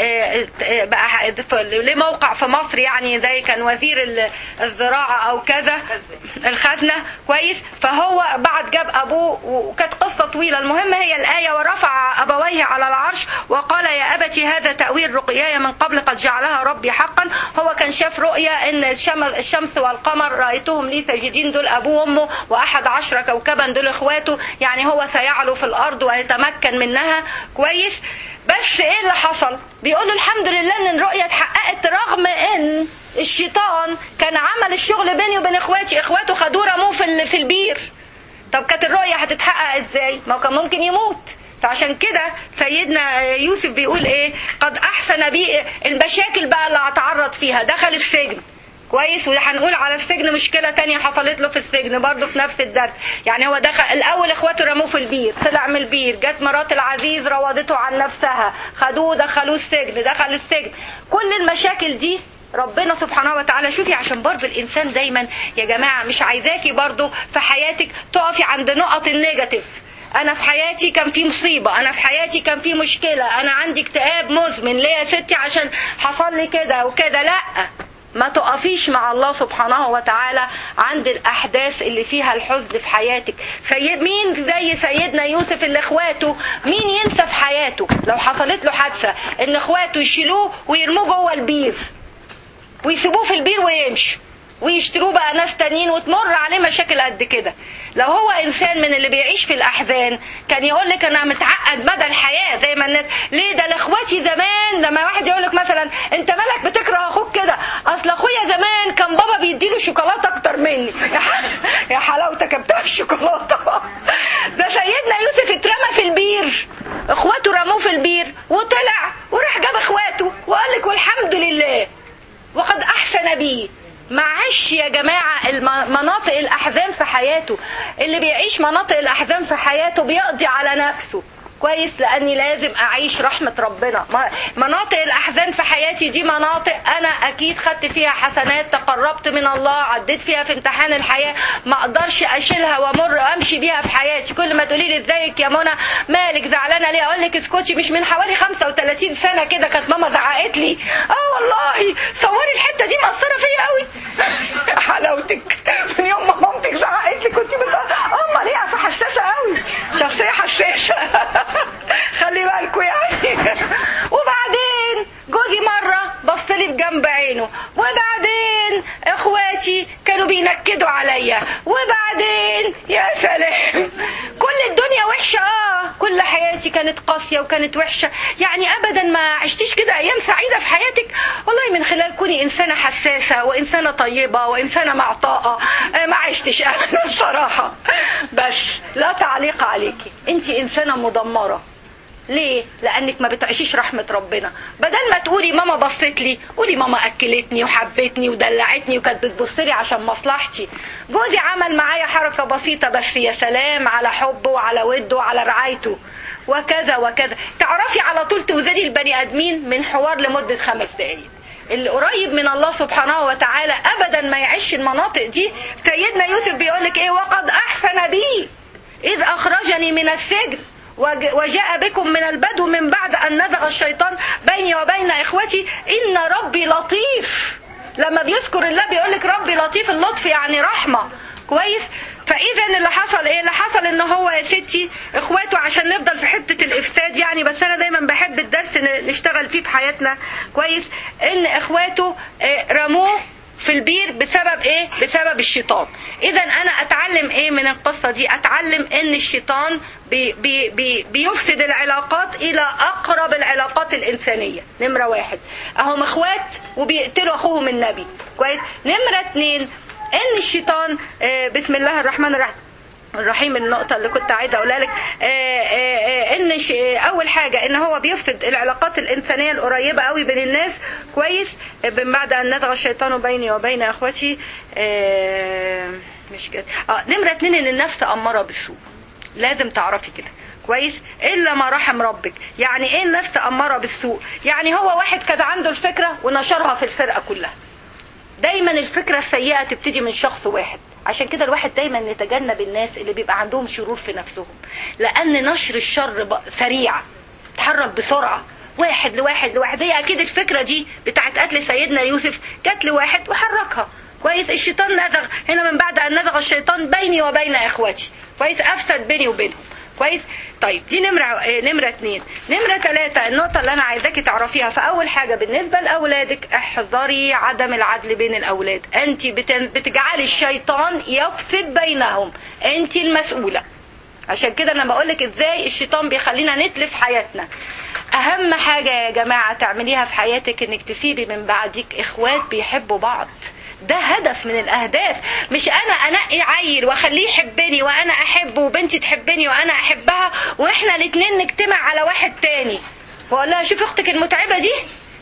بقى ليه موقع في مصر يعني زي كان وزير الزراعة او كذا الخزنة كويس فهو بعد جاب ابوه وكانت قصة طويلة المهم هي الآية ورفع أبويه على العرش وقال يا أبتي هذا تأويل رؤياي من قبل قد جعلها ربي حقا هو كان شاف رؤيا ان الشمس والقمر رايتهم لي ساجدين دول ابوه وامه واحد عشر كوكبا دول اخواته يعني هو سيعلو في الارض ويتمكن منها كويس بس ايه اللي حصل بيقول له الحمد لله ان الرؤيه اتحققت رغم ان الشيطان كان عمل الشغل بيني وبين اخواتي اخواته خدوه رموه في في البير طب كانت الرؤيه هتتحقق ازاي ما هو كان ممكن يموت فعشان كده سيدنا يوسف بيقول ايه قد احسن بي المشاكل بقى اللي هتعرض فيها دخل السجن كويس وهنقول على السجن مشكله تانية حصلت له في السجن برضه في نفس الدرس يعني هو دخل الاول اخواته رموه في البير طلع من البير جت مرات العزيز راودته عن نفسها خدوه دخلوه السجن دخل السجن كل المشاكل دي ربنا سبحانه وتعالى شوفي عشان برضه الانسان دايما يا جماعه مش عايزاكي برضه في حياتك تقفي عند نقط النيجاتيف انا في حياتي كان في مصيبه انا في حياتي كان في مشكله انا عندي اكتئاب مزمن ليه يا ستي عشان حصل لي كده وكده لا ما تقفيش مع الله سبحانه وتعالى عند الاحداث اللي فيها الحزن في حياتك في مين زي سيدنا يوسف اللي اخواته مين ينسى في حياته لو حصلت له حادثه ان اخواته يشيلوه ويرموه جوه البير ويسيبوه في البير ويمشوا ويشتروه بقى ناس تانيين وتمر عليه مشاكل قد كده لو هو انسان من اللي بيعيش في الاحزان كان يقول لك انا متعقد مدى الحياه زي ما الناس ليه ده لاخواتي زمان لما واحد يقول لك مثلا انت مالك بتكره اخوك كده اصل اخويا زمان كان بابا بيديله شوكولاته اكتر اكتر مني يا, ح... يا حلاوتك بتاع الشوكولاته ده سيدنا يوسف اترمى في البير اخواته رموه في البير وطلع وراح جاب اخواته وقال لك والحمد لله وقد احسن بي معاش يا جماعة الم- مناطق الأحزان في حياته اللي بيعيش مناطق الأحزان في حياته بيقضي على نفسه كويس لاني لازم اعيش رحمه ربنا ما- مناطق الاحزان في حياتي دي مناطق انا اكيد خدت فيها حسنات تقربت من الله عديت فيها في امتحان الحياه ما اقدرش اشيلها وامر امشي بيها في حياتي كل ما تقولي لي ازيك يا منى مالك زعلانه ليه اقول لك اسكتي مش من حوالي 35 سنه كده كانت ماما زعقت لي اه والله صوري الحته دي مأثره فيا قوي حلاوتك من يوم ما مامتك زعقت لي كنت بت... امال ايه اصل حساسه قوي شخصيه حساسه خلي بالكوا يعني وبعدين جوزي مره بص لي بجنب عينه وبعدين اخواتي كانوا بينكدوا عليا وبعدين يا سلام كل الدنيا وحشه اه كل حياتي كانت قاسيه وكانت وحشه يعني ابدا ما عشتيش كده ايام سعيده في حياتك والله من خلال كوني انسانه حساسه وانسانه طيبه وانسانه معطاءه آه، ما عشتش ابدا صراحه بس لا تعليق عليكي انت انسانه مدمره ليه؟ لأنك ما بتعيشيش رحمة ربنا بدل ما تقولي ماما بصت لي قولي ماما أكلتني وحبتني ودلعتني وكانت بتبص لي عشان مصلحتي جوزي عمل معايا حركة بسيطة بس يا سلام على حبه وعلى وده وعلى رعايته وكذا وكذا تعرفي على طول توزني البني آدمين من حوار لمدة خمس دقايق اللي قريب من الله سبحانه وتعالى ابدا ما يعيش المناطق دي سيدنا يوسف بيقول لك ايه وقد احسن بي اذ اخرجني من السجن وج- وجاء بكم من البدو من بعد ان نزغ الشيطان بيني وبين اخوتي ان ربي لطيف لما بيذكر الله بيقول لك ربي لطيف اللطف يعني رحمه كويس فاذا اللي حصل ايه اللي حصل ان هو يا ستي اخواته عشان نفضل في حته الافساد يعني بس انا دايما بحب الدرس ن- نشتغل فيه في حياتنا كويس ان اخواته آه، رموه في البير بسبب ايه بسبب الشيطان اذا انا اتعلم ايه من القصه دي اتعلم ان الشيطان بي بي بي بيفسد العلاقات الى اقرب العلاقات الانسانيه نمره واحد اهم اخوات وبيقتلوا اخوهم النبي كويس نمره اتنين ان الشيطان آه، بسم الله الرحمن الرحيم الرحيم النقطة اللي كنت عايزة أقولها لك آه، آه، آه، إن ش- آه، أول حاجة إن هو بيفسد العلاقات الإنسانية القريبة قوي بين الناس كويس آه، من بعد أن نزغ الشيطان بيني وبين إخوتي آه، مش كده اه نمرة اتنين إن النفس أمارة بالسوء لازم تعرفي كده كويس الا ما رحم ربك يعني ايه النفس اماره بالسوء يعني هو واحد كان عنده الفكره ونشرها في الفرقه كلها دايما الفكرة السيئة تبتدي من شخص واحد عشان كده الواحد دايما يتجنب الناس اللي بيبقى عندهم شرور في نفسهم لان نشر الشر ب- سريع تحرك بسرعة واحد لواحد لواحد هي اكيد الفكرة دي بتاعت قتل سيدنا يوسف جت لواحد وحركها كويس الشيطان نزغ هنا من بعد ان نزغ الشيطان بيني وبين اخواتي كويس افسد بيني وبينهم كويس طيب دي نمرة آه، نمرة اتنين نمرة تلاتة النقطة اللي أنا عايزاكي تعرفيها فأول حاجة بالنسبة لأولادك احذري عدم العدل بين الأولاد أنت بتن- بتجعلي الشيطان يفسد بينهم أنت المسؤولة عشان كده انا بقولك ازاي الشيطان بيخلينا نتلف حياتنا اهم حاجة يا جماعة تعمليها في حياتك انك تسيبي من بعدك اخوات بيحبوا بعض ده هدف من الاهداف مش انا انقي عيل واخليه يحبني وانا احبه وبنتي تحبني وانا احبها واحنا الاتنين نجتمع على واحد تاني واقول لها شوفي اختك المتعبة دي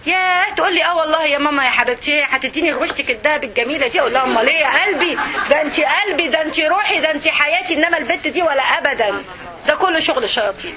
يا تقول لي اه والله يا ماما يا حبيبتي هتديني غشتك الدهب الجميله دي اقول لها امال ايه يا قلبي ده انت قلبي ده انت روحي ده انت حياتي انما البت دي ولا ابدا ده كله شغل شياطين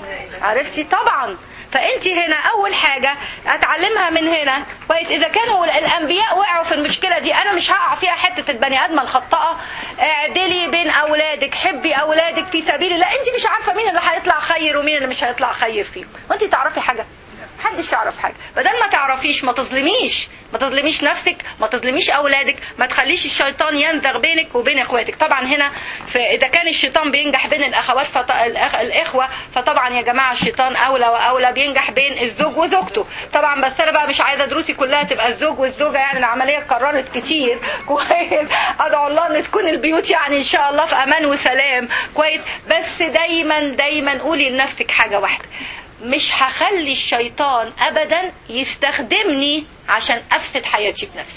عرفتي طبعا فانت هنا اول حاجه اتعلمها من هنا كويس اذا كانوا الانبياء وقعوا في المشكله دي انا مش هقع فيها حته البني ادمه الخطاءه اعدلي بين اولادك حبي اولادك في سبيل الله انت مش عارفه مين اللي هيطلع خير ومين اللي مش هيطلع خير فيهم وانت تعرفي حاجه محدش يعرف حاجه بدل ما تعرفيش ما تظلميش ما تظلميش نفسك ما تظلميش اولادك ما تخليش الشيطان ينزغ بينك وبين اخواتك طبعا هنا اذا كان الشيطان بينجح بين الاخوات فط... الأخ... الاخوه فطبعا يا جماعه الشيطان اولى واولى بينجح بين الزوج وزوجته طبعا بس انا بقى مش عايزه دروسي كلها تبقى الزوج والزوجه يعني العمليه اتكررت كتير كويس ادعو الله ان تكون البيوت يعني ان شاء الله في امان وسلام كويس بس دايما دايما قولي لنفسك حاجه واحده مش هخلي الشيطان ابدا يستخدمني عشان افسد حياتي بنفسي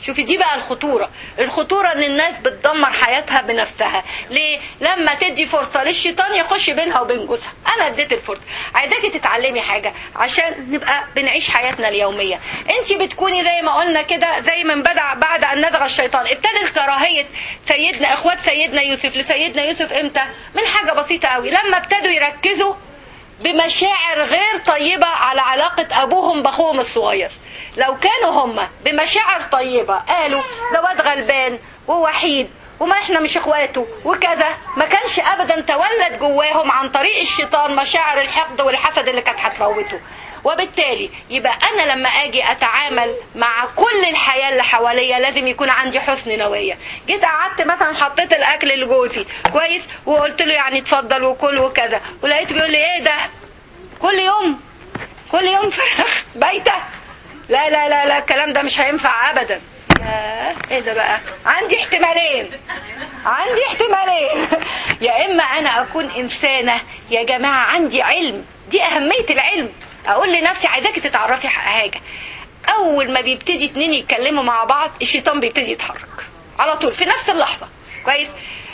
شوفي دي بقى الخطورة الخطورة ان الناس بتدمر حياتها بنفسها ليه لما تدي فرصة للشيطان يخش بينها وبين جوزها انا اديت الفرصة عايزاكي تتعلمي حاجة عشان نبقى بنعيش حياتنا اليومية انت بتكوني زي ما قلنا كده زي من بدع بعد ان نزغ الشيطان ابتدت كراهية سيدنا اخوات سيدنا يوسف لسيدنا يوسف امتى من حاجة بسيطة قوي لما ابتدوا يركزوا بمشاعر غير طيبة على علاقة أبوهم بأخوهم الصغير لو كانوا هم بمشاعر طيبة قالوا ده واد غلبان ووحيد وما احنا مش اخواته وكذا ما كانش ابدا تولد جواهم عن طريق الشيطان مشاعر الحقد والحسد اللي كانت هتموته وبالتالي يبقى انا لما اجي اتعامل مع كل الحياه اللي حواليا لازم يكون عندي حسن نويه جيت قعدت مثلا حطيت الاكل لجوزي كويس وقلت له يعني اتفضل وكل وكذا ولقيت بيقول لي ايه ده كل يوم كل يوم فراخ بايته لا لا لا لا الكلام ده مش هينفع ابدا ياه، ايه ده بقى عندي احتمالين عندي احتمالين يا اما انا اكون انسانه يا جماعه عندي علم دي اهميه العلم اقول لنفسي عايزاكي تتعرفي حاجه اول ما بيبتدي اتنين يتكلموا مع بعض الشيطان بيبتدي يتحرك على طول في نفس اللحظه كويس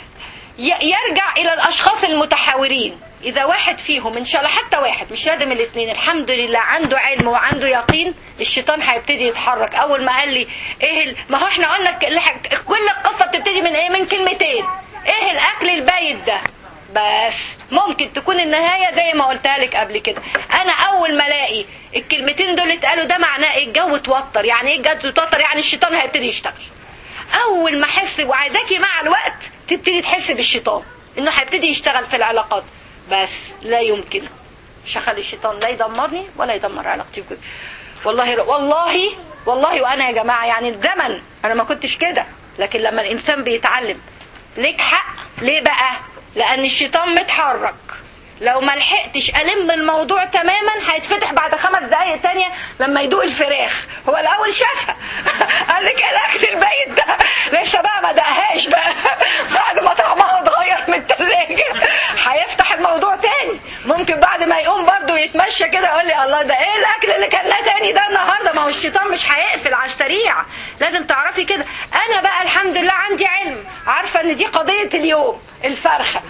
ي- يرجع الى الاشخاص المتحاورين اذا واحد فيهم ان شاء الله حتى واحد مش لازم الاثنين الحمد لله عنده علم وعنده يقين الشيطان هيبتدي يتحرك اول ما قال لي ايه ال... ما هو احنا قلنا ك- الح- كل القصه بتبتدي من ايه من كلمتين ايه الاكل البايت ده بس ممكن تكون النهايه زي ما قلتها لك قبل كده انا اول ما الاقي الكلمتين دول اتقالوا ده معناه ايه الجو اتوتر يعني ايه الجو اتوتر يعني الشيطان هيبتدي يشتغل اول ما احس وعايزاكي مع الوقت تبتدي تحس بالشيطان انه هيبتدي يشتغل في العلاقات بس لا يمكن مش هخلي الشيطان لا يدمرني ولا يدمر علاقتي بجوزي والله والله والله وانا يا جماعه يعني الزمن انا ما كنتش كده لكن لما الانسان بيتعلم ليك حق ليه بقى لان الشيطان متحرك لو ما لحقتش الم الموضوع تماما هيتفتح بعد خمس دقايق تانية لما يدوق الفراخ هو الاول شافها قال لك الاكل البايت ده لسه بقى ما دقهاش بقى بعد ما طعمها اتغير من التلاجة هيفتح الموضوع تاني ممكن بعد ما يقوم برضه يتمشى كده يقول لي الله ده ايه الاكل اللي كلناه تاني ده النهارده ما هو الشيطان مش هيقفل على السريع لازم تعرفي كده انا بقى الحمد لله عندي علم عارفه ان دي قضيه اليوم الفرخه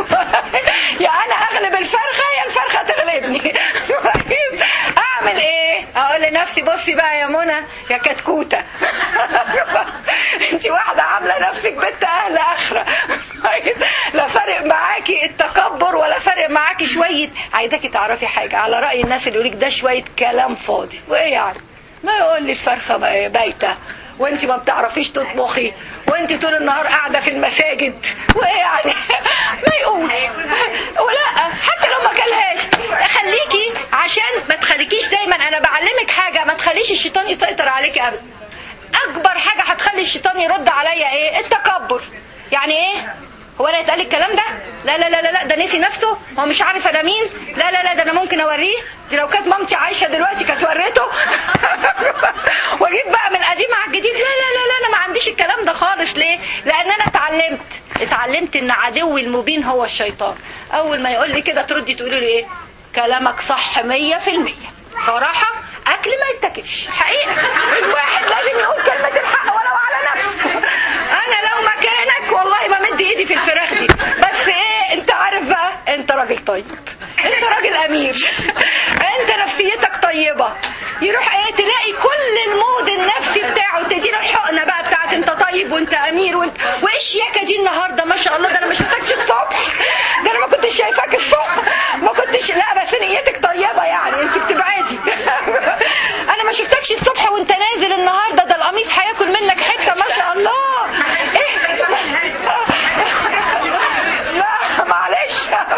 يا انا اغلب الفرخه يا الفرخه تغلبني اعمل ايه اقول لنفسي بصي بقى يا منى يا كتكوته انت واحده عامله نفسك بنت اهل اخره لا فارق معاكي التكبر ولا فارق معاكي شويه عايزاكي تعرفي حاجه على راي الناس اللي يقولك ده شويه كلام فاضي وايه يعني ما يقول لي الفرخه بايته وانت ما بتعرفيش تطبخي وانت طول النهار قاعده في المساجد وايه يعني ما يقول ولا حتى لو ما كلهاش خليكي عشان ما تخليكيش دايما انا بعلمك حاجه ما تخليش الشيطان يسيطر عليك ابدا اكبر حاجه هتخلي الشيطان يرد عليا ايه التكبر يعني ايه هو انا يتقال الكلام ده لا لا لا لا لا ده نسي نفسه هو مش عارف انا مين لا لا لا ده انا ممكن اوريه دي لو كانت مامتي عايشه دلوقتي كانت وريته واجيب بقى من القديم على الجديد لا لا لا لا انا ما عنديش الكلام ده خالص ليه لان انا اتعلمت اتعلمت ان عدوي المبين هو الشيطان اول ما يقول لي كده تردي تقولي له ايه كلامك صح 100% صراحه اكل ما يتاكلش حقيقه الواحد لازم يقول كلمه الحق ولو على نفسه انا لو مكانك والله ما مد ايدي في الفراخ دي بس ايه انت عارف بقى انت راجل طيب انت راجل امير انت نفسيتك طيبه يروح ايه تلاقي كل المود النفسي بتاعه تديله الحقنه بقى بتاعت انت طيب وانت امير وانت وايه الشياكه دي النهارده ما شاء الله ده انا ما شفتكش الصبح ده انا ما كنتش شايفاك الصبح ما كنتش لا بس نيتك طيبه يعني انت بتبعدي انا ما شفتكش الصبح وانت نازل النهارده ده القميص هياكل منك حته ما شاء الله ايه لا معلش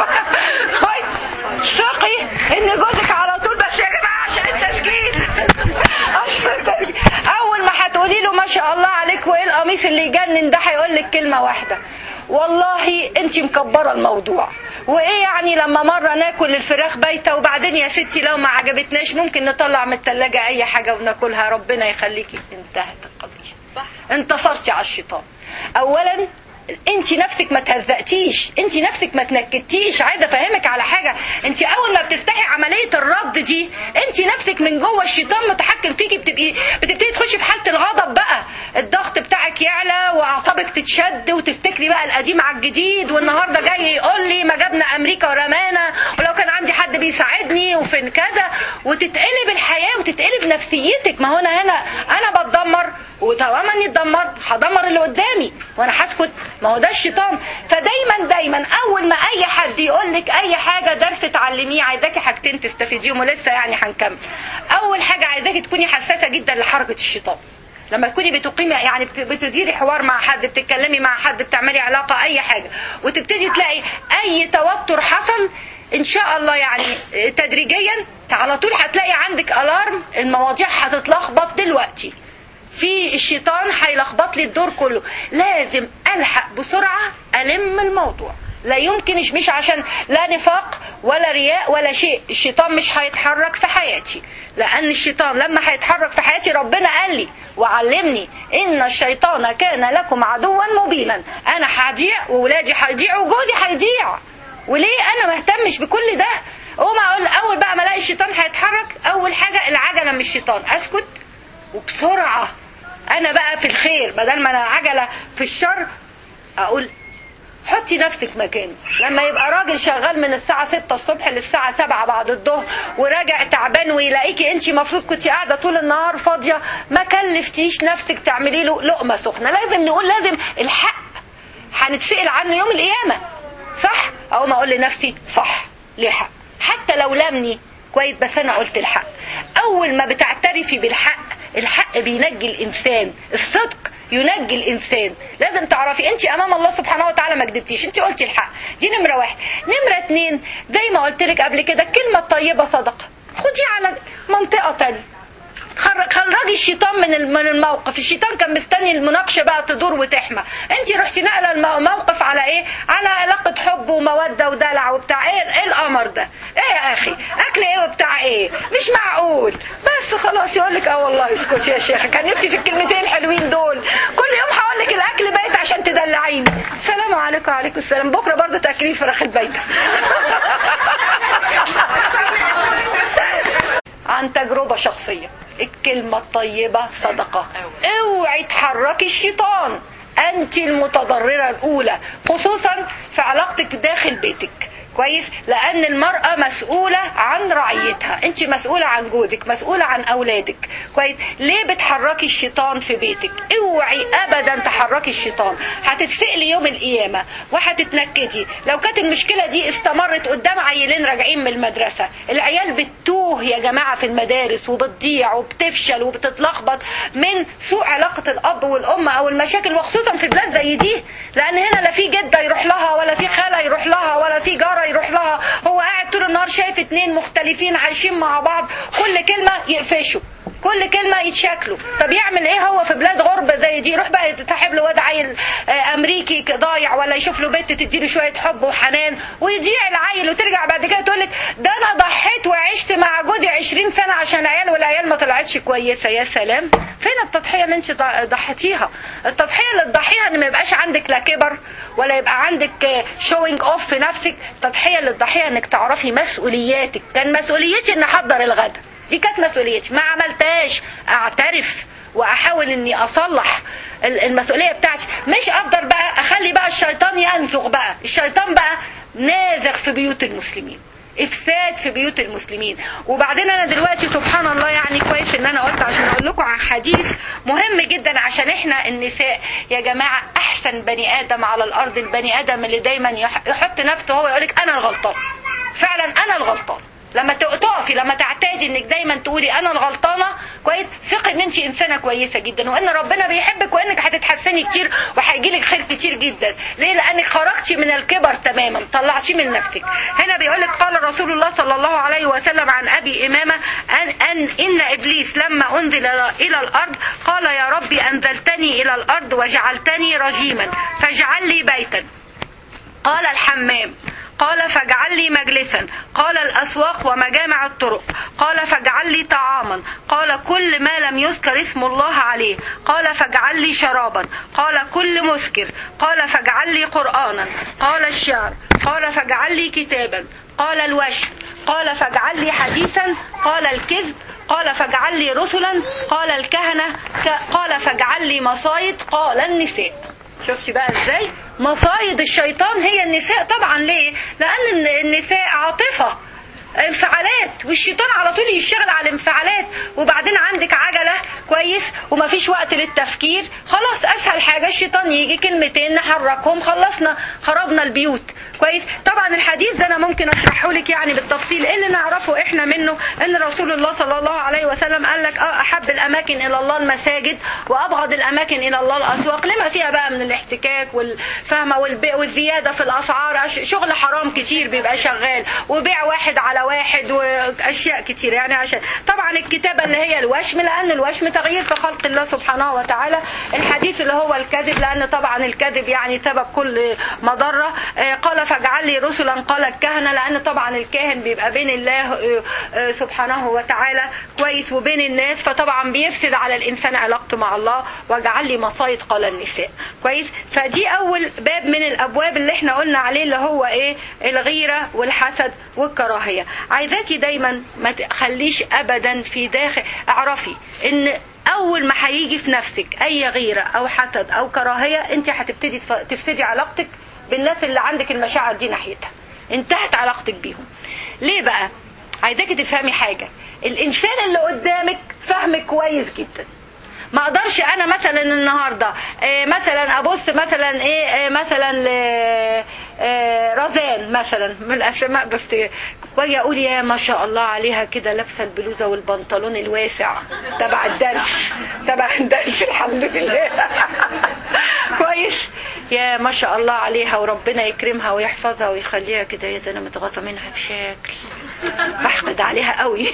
ثقي ان جوزك على طول بس يا جماعه عشان التسجيل عشان التسجيل اول ما هتقولي له ما شاء الله عليك وايه القميص اللي يجنن ده هيقول لك كلمه واحده والله انت مكبره الموضوع وايه يعني لما مره ناكل الفراخ بايته وبعدين يا ستي لو ما عجبتناش ممكن نطلع من الثلاجه اي حاجه وناكلها ربنا يخليكي انتهت القضيه صح انتصرتي على الشيطان اولا انت نفسك ما تهزقتيش انت نفسك ما تنكدتيش عايزه افهمك على حاجه انت اول ما بتفتحي عمليه الرد الرد دي انت نفسك من جوه الشيطان متحكم فيكي بتبقي بتبتدي تخشي في حاله الغضب بقى الضغط بتاعك يعلى واعصابك تتشد وتفتكري بقى القديم على الجديد والنهارده جاي يقول لي ما جابنا امريكا ورمانا ولو كان عندي حد بيساعدني وفين كذا وتتقلب الحياه وتتقلب نفسيتك ما هو انا هنا انا بتدمر وطالما اني اتدمرت هدمر اللي قدامي وانا هسكت ما هو ده الشيطان فدايما دايما اول ما اي حد يقول لك اي حاجه درس تعلميه عايزاكي حاجتين تستفيديهم ولسه يعني هنكمل اول حاجه عايزاكي تكوني حساسه جدا لحركه الشيطان لما تكوني بتقيمي يعني بت- بتديري حوار مع حد بتتكلمي مع حد بتعملي علاقه اي حاجه وتبتدي تلاقي اي توتر حصل ان شاء الله يعني تدريجيا على طول هتلاقي عندك الارم المواضيع هتتلخبط دلوقتي في الشيطان هيلخبط لي الدور كله لازم الحق بسرعه الم الموضوع لا يمكن مش مش عشان لا نفاق ولا رياء ولا شيء الشيطان مش هيتحرك في حياتي لان الشيطان لما هيتحرك في حياتي ربنا قال لي وعلمني ان الشيطان كان لكم عدوا مبينا انا هضيع وولادي هيضيعوا وجوزي هيضيع وليه انا ما اهتمش بكل ده اقوم اقول اول بقى ما الاقي الشيطان هيتحرك اول حاجه العجله من الشيطان اسكت وبسرعه انا بقى في الخير بدل ما انا عجله في الشر اقول حطي نفسك مكاني لما يبقى راجل شغال من الساعة 6 الصبح للساعة 7 بعد الظهر وراجع تعبان ويلاقيكي انت المفروض كنت قاعدة طول النهار فاضية ما كلفتيش نفسك تعملي له لقمة سخنة لازم نقول لازم الحق هنتسأل عنه يوم القيامة صح او ما اقول لنفسي صح ليه حق حتى لو لمني كويس بس انا قلت الحق اول ما بتعترفي بالحق الحق بينجي الانسان الصدق ينجي الانسان لازم تعرفي انت امام الله سبحانه وتعالى ما كدبتيش انت قلتي الحق دي نمره واحد نمره اتنين زي ما قلت لك قبل كده الكلمه الطيبه صدقه خدي على منطقه تانية خر- خرجي الشيطان من الم- من الموقف الشيطان كان مستني المناقشه بقى تدور وتحمى انت رحتي نقله الموقف على ايه على علاقه حب وموده ودلع وبتاع ايه ايه القمر ده ايه يا اخي اكل ايه وبتاع ايه مش معقول بس خلاص يقول لك اه والله اسكت يا شيخ كان نفسي في الكلمتين الحلوين دول كل يوم هقول لك الاكل بيت عشان تدلعيني السلام عليكم وعليكم السلام بكره برضو تاكلين فراخ البيت عن تجربة شخصية الكلمة الطيبة صدقة اوعي تحركي الشيطان انت المتضررة الاولى خصوصا في علاقتك داخل بيتك كويس لان المرأة مسؤولة عن رعيتها انت مسؤولة عن جوزك مسؤولة عن اولادك كويس ليه بتحركي الشيطان في بيتك اوعي ابدا تحركي الشيطان هتتسألي يوم القيامة وهتتنكدي لو كانت المشكلة دي استمرت قدام عيلين راجعين من المدرسة العيال بتتوه يا جماعة في المدارس وبتضيع وبتفشل وبتتلخبط من سوء علاقة الاب والام او المشاكل وخصوصا في بلاد زي دي لان هنا لا في جدة يروح لها ولا في خالة يروح لها ولا في جارة يروح لها هو قاعد طول النهار شايف اتنين مختلفين عايشين مع بعض كل كلمة يقفشوا كل كلمة يتشكلوا طب يعمل ايه هو في بلاد غربة زي دي يروح بقى يتحب له واد عيل آه، امريكي ك- ضايع ولا يشوف له بنت تديله شوية حب وحنان ويضيع العيل وترجع بعد كده تقول لك ده انا ضحيت وعشت مع جوزي 20 سنة عشان العيال والعيال ما طلعتش كويسة يا سلام فين التضحية اللي انت ض- ضحيتيها التضحية اللي تضحيها ان ما يبقاش عندك لا كبر ولا يبقى عندك شوينج اوف في نفسك التضحية اللي تضحيها انك تعرفي مسؤولياتك كان مسؤوليتي ان احضر الغدا دي كانت مسؤوليتي ما عملتهاش اعترف واحاول اني اصلح ال- المسؤوليه بتاعتي مش افضل بقى اخلي بقى الشيطان ينزغ بقى الشيطان بقى نازغ في بيوت المسلمين افساد في بيوت المسلمين وبعدين انا دلوقتي سبحان الله يعني كويس ان انا قلت عشان اقول لكم عن حديث مهم جدا عشان احنا النساء يا جماعه احسن بني ادم على الارض البني ادم اللي دايما يح- يحط نفسه هو يقولك انا الغلطان فعلا انا الغلطان لما ت- تقفي لما تعتادي انك دايما تقولي انا الغلطانه كويس ثقي ان انت انسانه كويسه جدا وان ربنا بيحبك وانك هتتحسني كتير وهيجيلك خير كتير جدا ليه لانك خرجتي من الكبر تماما طلعتيه من نفسك هنا بيقول لك قال رسول الله صلى الله عليه وسلم عن ابي امامه ان ان ان ابليس لما انزل الى الارض قال يا ربي انزلتني الى الارض وجعلتني رجيما فاجعل لي بيتا قال الحمام قال فاجعل لي مجلسا قال الأسواق ومجامع الطرق قال فاجعل لي طعاما قال كل ما لم يذكر اسم الله عليه قال فاجعل لي شرابا قال كل مسكر قال فاجعل لي قرآنا قال الشعر قال فاجعل لي كتابا قال الوشم قال فاجعل لي حديثا قال الكذب قال فاجعل لي رسلا قال الكهنة ك- قال فاجعل لي مصايد قال النساء شفتي بقى ازاي مصايد الشيطان هي النساء طبعا ليه لان النساء عاطفه انفعالات والشيطان على طول يشتغل على الانفعالات وبعدين عندك عجلة كويس ومفيش وقت للتفكير خلاص اسهل حاجة الشيطان يجي كلمتين نحركهم خلصنا خربنا البيوت كويس طبعا الحديث ده انا ممكن اشرحه لك يعني بالتفصيل اللي نعرفه احنا منه ان رسول الله صلى الله عليه وسلم قال لك اه احب الاماكن الى الله المساجد وابغض الاماكن الى الله الاسواق لما فيها بقى من الاحتكاك والفهمه والبيع والزياده في الاسعار ش- شغل حرام كتير بيبقى شغال وبيع واحد على واحد واشياء كتير يعني عشان طبعا الكتابه اللي هي الوشم لان الوشم تغيير في خلق الله سبحانه وتعالى الحديث اللي هو الكذب لان طبعا الكذب يعني سبب كل مضره آه، قال فاجعل لي رسلا قال الكهنه لان طبعا الكاهن بيبقى بين الله آه، آه، سبحانه وتعالى كويس وبين الناس فطبعا بيفسد على الانسان علاقته مع الله واجعل لي مصايد قال النساء كويس فدي اول باب من الابواب اللي احنا قلنا عليه اللي هو ايه الغيره والحسد والكراهيه عايزاكي دايما ما تخليش ابدا في داخل اعرفي ان اول ما هيجي في نفسك اي غيره او حسد او كراهيه انت هتبتدي تف- تفسدي علاقتك بالناس اللي عندك المشاعر دي ناحيتها انتهت علاقتك بيهم ليه بقى عايزاكي تفهمي حاجه الانسان اللي قدامك فاهمك كويس جدا ما اقدرش انا مثلا النهارده آه، مثلا ابص مثلا ايه آه، مثلا ل- آه، رزان مثلا من الاسماء بس واجي اقول يا ما شاء الله عليها كده لابسه البلوزه والبنطلون الواسع تبع الدرس تبع الدرس الحمد لله كويس يا ما شاء الله عليها وربنا يكرمها ويحفظها ويخليها كده يا ده انا متغاطى منها بشكل بحقد عليها قوي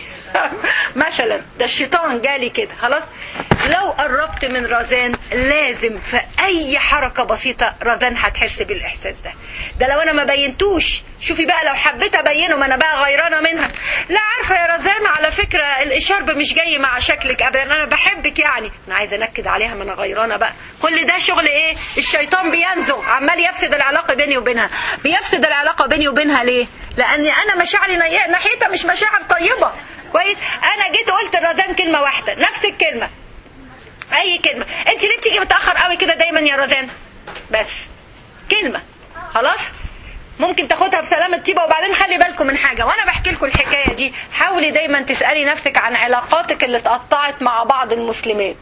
مثلا ده الشيطان جالي كده خلاص لو قربت من رزان لازم في اي حركة بسيطة رزان هتحس بالاحساس ده ده لو انا ما بينتوش شوفي بقى لو حبيت ابينه ما انا بقى غيرانة منها لا عارفة يا رزان على فكرة الاشارب مش جاي مع شكلك ابدا انا بحبك يعني انا عايزة انكد عليها ما انا غيرانة بقى كل ده شغل ايه الشيطان بينزغ عمال يفسد العلاقة بيني وبينها بيفسد العلاقة بيني وبينها ليه لاني انا مشاعري ني- ناحيتها مش مشاعر طيبة كويس انا جيت قلت الرزان كلمة واحدة نفس الكلمة اي كلمة انت ليه بتيجي متأخر قوي كده دايما يا رزان بس كلمة خلاص ممكن تاخدها بسلامة طيبة وبعدين خلي بالكم من حاجة وانا بحكي لكم الحكاية دي حاولي دايما تسألي نفسك عن علاقاتك اللي اتقطعت مع بعض المسلمات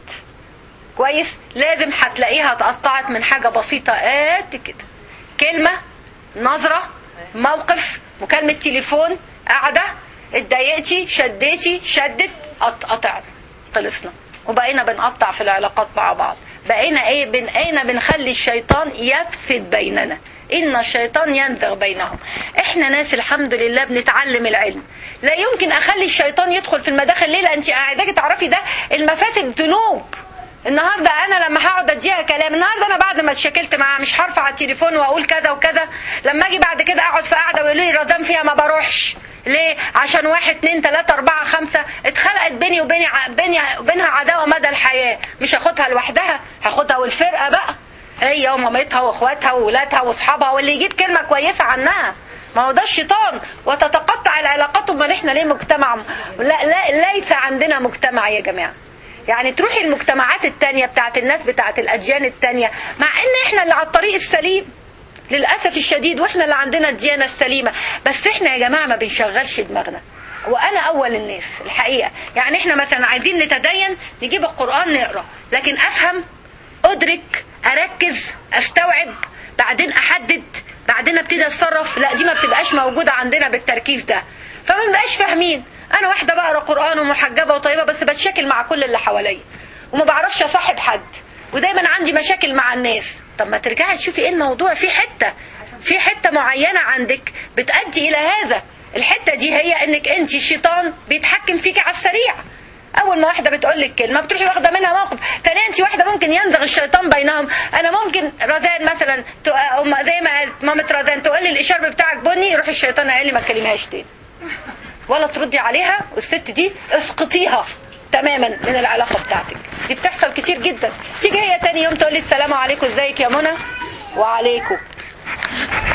كويس لازم هتلاقيها اتقطعت من حاجة بسيطة قد كده كلمة نظرة موقف مكالمة تليفون قاعدة اتضايقتي شديتي شدت قط- قطعنا خلصنا وبقينا بنقطع في العلاقات مع بعض بقينا ايه بقينا بنخلي الشيطان يفسد بيننا ان الشيطان ينزغ بينهم احنا ناس الحمد لله بنتعلم العلم لا يمكن اخلي الشيطان يدخل في المداخل ليه لان انت عايزاكي تعرفي ده المفاسد ذنوب النهارده انا لما هقعد اديها كلام النهارده انا بعد ما اتشكلت معاها مش هرفع على التليفون واقول كذا وكذا لما اجي بعد كده اقعد في قاعده ويقولوا لي رضام فيها ما بروحش ليه عشان واحد اتنين تلاته اربعه خمسه اتخلقت بيني وبيني ع- بيني وبينها عداوه مدى الحياه مش هاخدها لوحدها هاخدها والفرقه بقى هي ومامتها واخواتها وولادها واصحابها واللي يجيب كلمه كويسه عنها ما هو ده الشيطان وتتقطع العلاقات امال احنا ليه مجتمع لا, لا ليس عندنا مجتمع يا جماعه يعني تروحي المجتمعات التانية بتاعت الناس بتاعت الأديان التانية مع إن إحنا اللي على الطريق السليم للأسف الشديد وإحنا اللي عندنا الديانة السليمة بس إحنا يا جماعة ما بنشغلش دماغنا وأنا أول الناس الحقيقة يعني إحنا مثلا عايزين نتدين نجيب القرآن نقرأ لكن أفهم أدرك أركز أستوعب بعدين أحدد بعدين ابتدي اتصرف لا دي ما بتبقاش موجوده عندنا بالتركيز ده فما بنبقاش فاهمين انا واحده بقرا قران ومحجبه وطيبه بس بتشاكل مع كل اللي حواليا وما بعرفش اصاحب حد ودايما عندي مشاكل مع الناس طب ما ترجعي تشوفي ايه الموضوع في حته في حته معينه عندك بتؤدي الى هذا الحته دي هي انك انت الشيطان بيتحكم فيكي على السريع اول ما واحده بتقول لك كلمه بتروحي واخده منها موقف ثانيا انت واحده ممكن ينزغ الشيطان بينهم انا ممكن رزان مثلا ت- أم- زي ما قالت مامه رزان تقول لي الاشارب بتاعك بني يروح الشيطان قال لي ما تكلمهاش تاني ولا تردي عليها والست دي اسقطيها تماما من العلاقه بتاعتك دي بتحصل كتير جدا تيجي هي تاني يوم تقول لي السلام عليكم ازيك يا منى وعليكم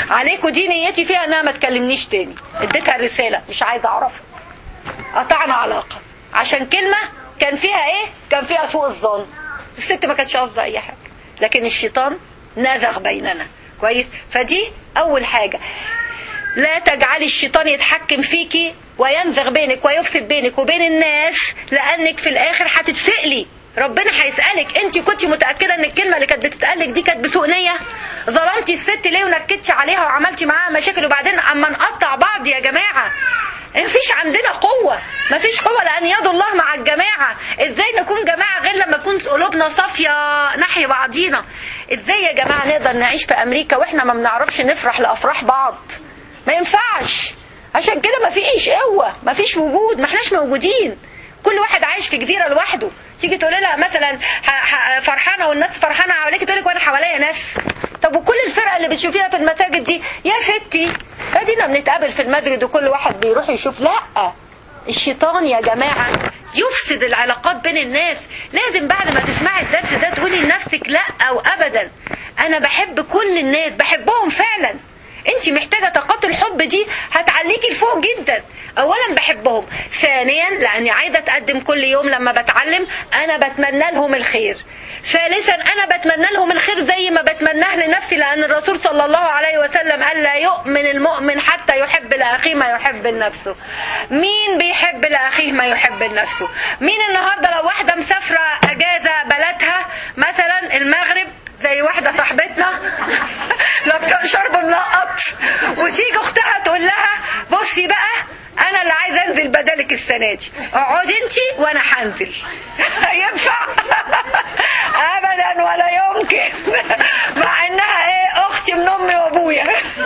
عليكوا دي نيتي فيها انها ما تكلمنيش تاني اديتها الرساله مش عايزه اعرفها قطعنا علاقه عشان كلمه كان فيها ايه كان فيها سوء الظن الست ما كانتش قصدها اي حاجه لكن الشيطان نزغ بيننا كويس فدي اول حاجه لا تجعلي الشيطان يتحكم فيكي وينزغ بينك ويفسد بينك وبين الناس لانك في الاخر هتتسألي ربنا هيسألك انت كنت متأكدة ان الكلمة اللي كانت بتتقالك دي كانت بسوء نية ظلمتي الست ليه ونكدتي عليها وعملتي معاها مشاكل وبعدين اما نقطع بعض يا جماعة مفيش عندنا قوة مفيش قوة لأن يد الله مع الجماعة ازاي نكون جماعة غير لما تكون قلوبنا صافية ناحية بعضينا ازاي يا جماعة نقدر نعيش في أمريكا واحنا ما بنعرفش نفرح لأفراح بعض ما ينفعش عشان كده ما فيش قوة ما فيش وجود ما احناش موجودين كل واحد عايش في جزيرة لوحده تيجي تقول لها مثلا فرحانة والناس فرحانة حواليك تقول لك وانا حواليا ناس طب وكل الفرقة اللي بتشوفيها في المساجد دي يا ستي ادينا بنتقابل في المسجد وكل واحد بيروح يشوف لا الشيطان يا جماعة يفسد العلاقات بين الناس لازم بعد ما تسمعي الدرس ده تقولي لنفسك لا او ابدا انا بحب كل الناس بحبهم فعلا انت محتاجة طاقات الحب دي هتعليكي لفوق جدا اولا بحبهم ثانيا لاني عايزة اتقدم كل يوم لما بتعلم انا بتمنى لهم الخير ثالثا انا بتمنى لهم الخير زي ما بتمناه لنفسي لان الرسول صلى الله عليه وسلم قال لا يؤمن المؤمن حتى يحب لاخيه ما يحب لنفسه مين بيحب لاخيه ما يحب لنفسه مين النهارده لو واحده مسافره اجازه بلدها مثلا المغرب زي واحدة صاحبتنا لابسة شرب ملقط وتيجي اختها تقول لها بصي بقى انا اللي عايزه انزل بدلك السنه دي اقعدي انت وانا هنزل ينفع ابدا ولا يمكن مع انها ايه اختي من امي وابويا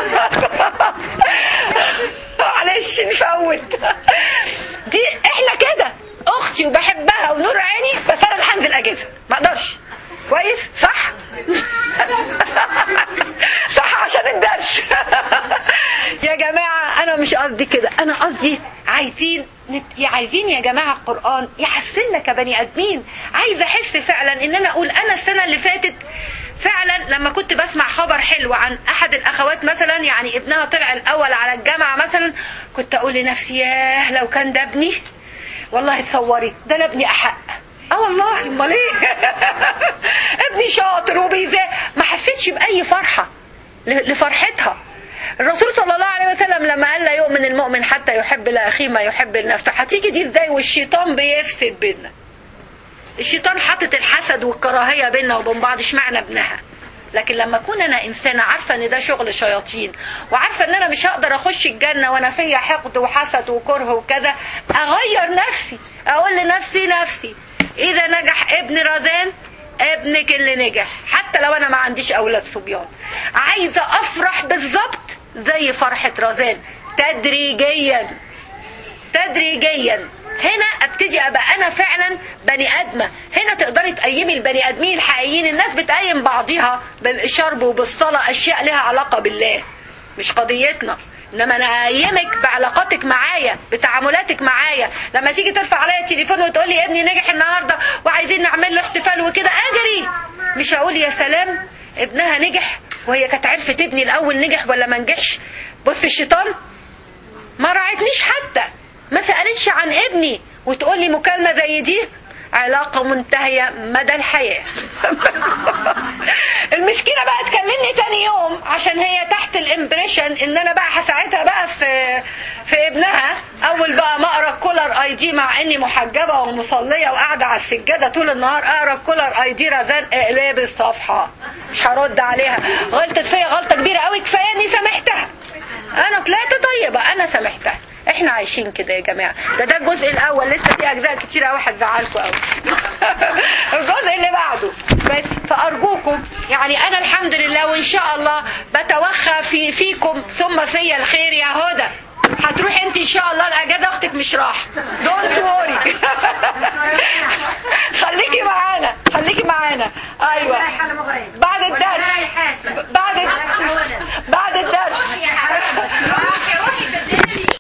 معلش نفوت دي احنا كده اختي وبحبها ونور عيني بس انا اللي هنزل اجازه ما اقدرش كويس صح صح عشان الدرس يا جماعة أنا مش قصدي كده أنا قصدي عايزين نت... عايزين يا جماعة القرآن يحسننا كبني آدمين عايزة أحس فعلا إن أنا أقول أنا السنة اللي فاتت فعلا لما كنت بسمع خبر حلو عن أحد الأخوات مثلا يعني ابنها طلع الأول على الجامعة مثلا كنت أقول لنفسي ياه لو كان ده ابني والله تصوري ده أنا ابني أحق اه والله امال ايه ابني شاطر وبيذاكر ما حسيتش باي فرحه لفرحتها الرسول صلى الله عليه وسلم لما قال لا يؤمن المؤمن حتى يحب لاخيه ما يحب لنفسه هتيجي دي ازاي والشيطان بيفسد بينا الشيطان حاطط الحسد والكراهيه بينا وبين بعض اشمعنى ابنها لكن لما اكون انا انسانه عارفه ان ده شغل شياطين وعارفه ان انا مش هقدر اخش الجنه وانا فيا حقد وحسد وكره وكذا اغير نفسي اقول لنفسي نفسي اذا نجح ابن رزان ابنك اللي نجح حتى لو انا ما عنديش اولاد صبيان عايزه افرح بالظبط زي فرحه رزان تدريجيا تدريجيا هنا ابتدي ابقى انا فعلا بني ادمه هنا تقدري تقيمي البني ادمين الحقيقيين الناس بتقيم بعضها بالشرب وبالصلاه اشياء لها علاقه بالله مش قضيتنا انما انا اقيمك بعلاقاتك معايا بتعاملاتك معايا لما تيجي ترفع عليا التليفون وتقول لي ابني نجح النهارده وعايزين نعمل له احتفال وكده اجري مش هقول يا سلام ابنها نجح وهي كانت عرفت ابني الاول نجح ولا ما نجحش بص الشيطان ما راعتنيش حتى ما سالتش عن ابني وتقول لي مكالمه زي دي علاقة منتهية مدى الحياة المسكينة بقى تكلمني تاني يوم عشان هي تحت الامبريشن ان انا بقى هساعدها بقى في في ابنها اول بقى ما اقرا كولر اي دي مع اني محجبة ومصلية وقاعدة على السجادة طول النهار اقرا كولر اي دي رزان اقلاب الصفحة مش هرد عليها غلطت فيا غلطة كبيرة قوي كفاية اني سامحتها انا طلعت طيبة انا سامحتها احنا عايشين كده يا جماعه ده ده الجزء الاول لسه في اجزاء كتير قوي هتزعلكم قوي الجزء اللي بعده بس فارجوكم يعني انا الحمد لله وان شاء الله بتوخى في فيكم ثم فيا الخير يا هدى هتروح انت ان شاء الله الاجازه اختك مش راح دونت ووري خليكي معانا خليكي معانا ايوه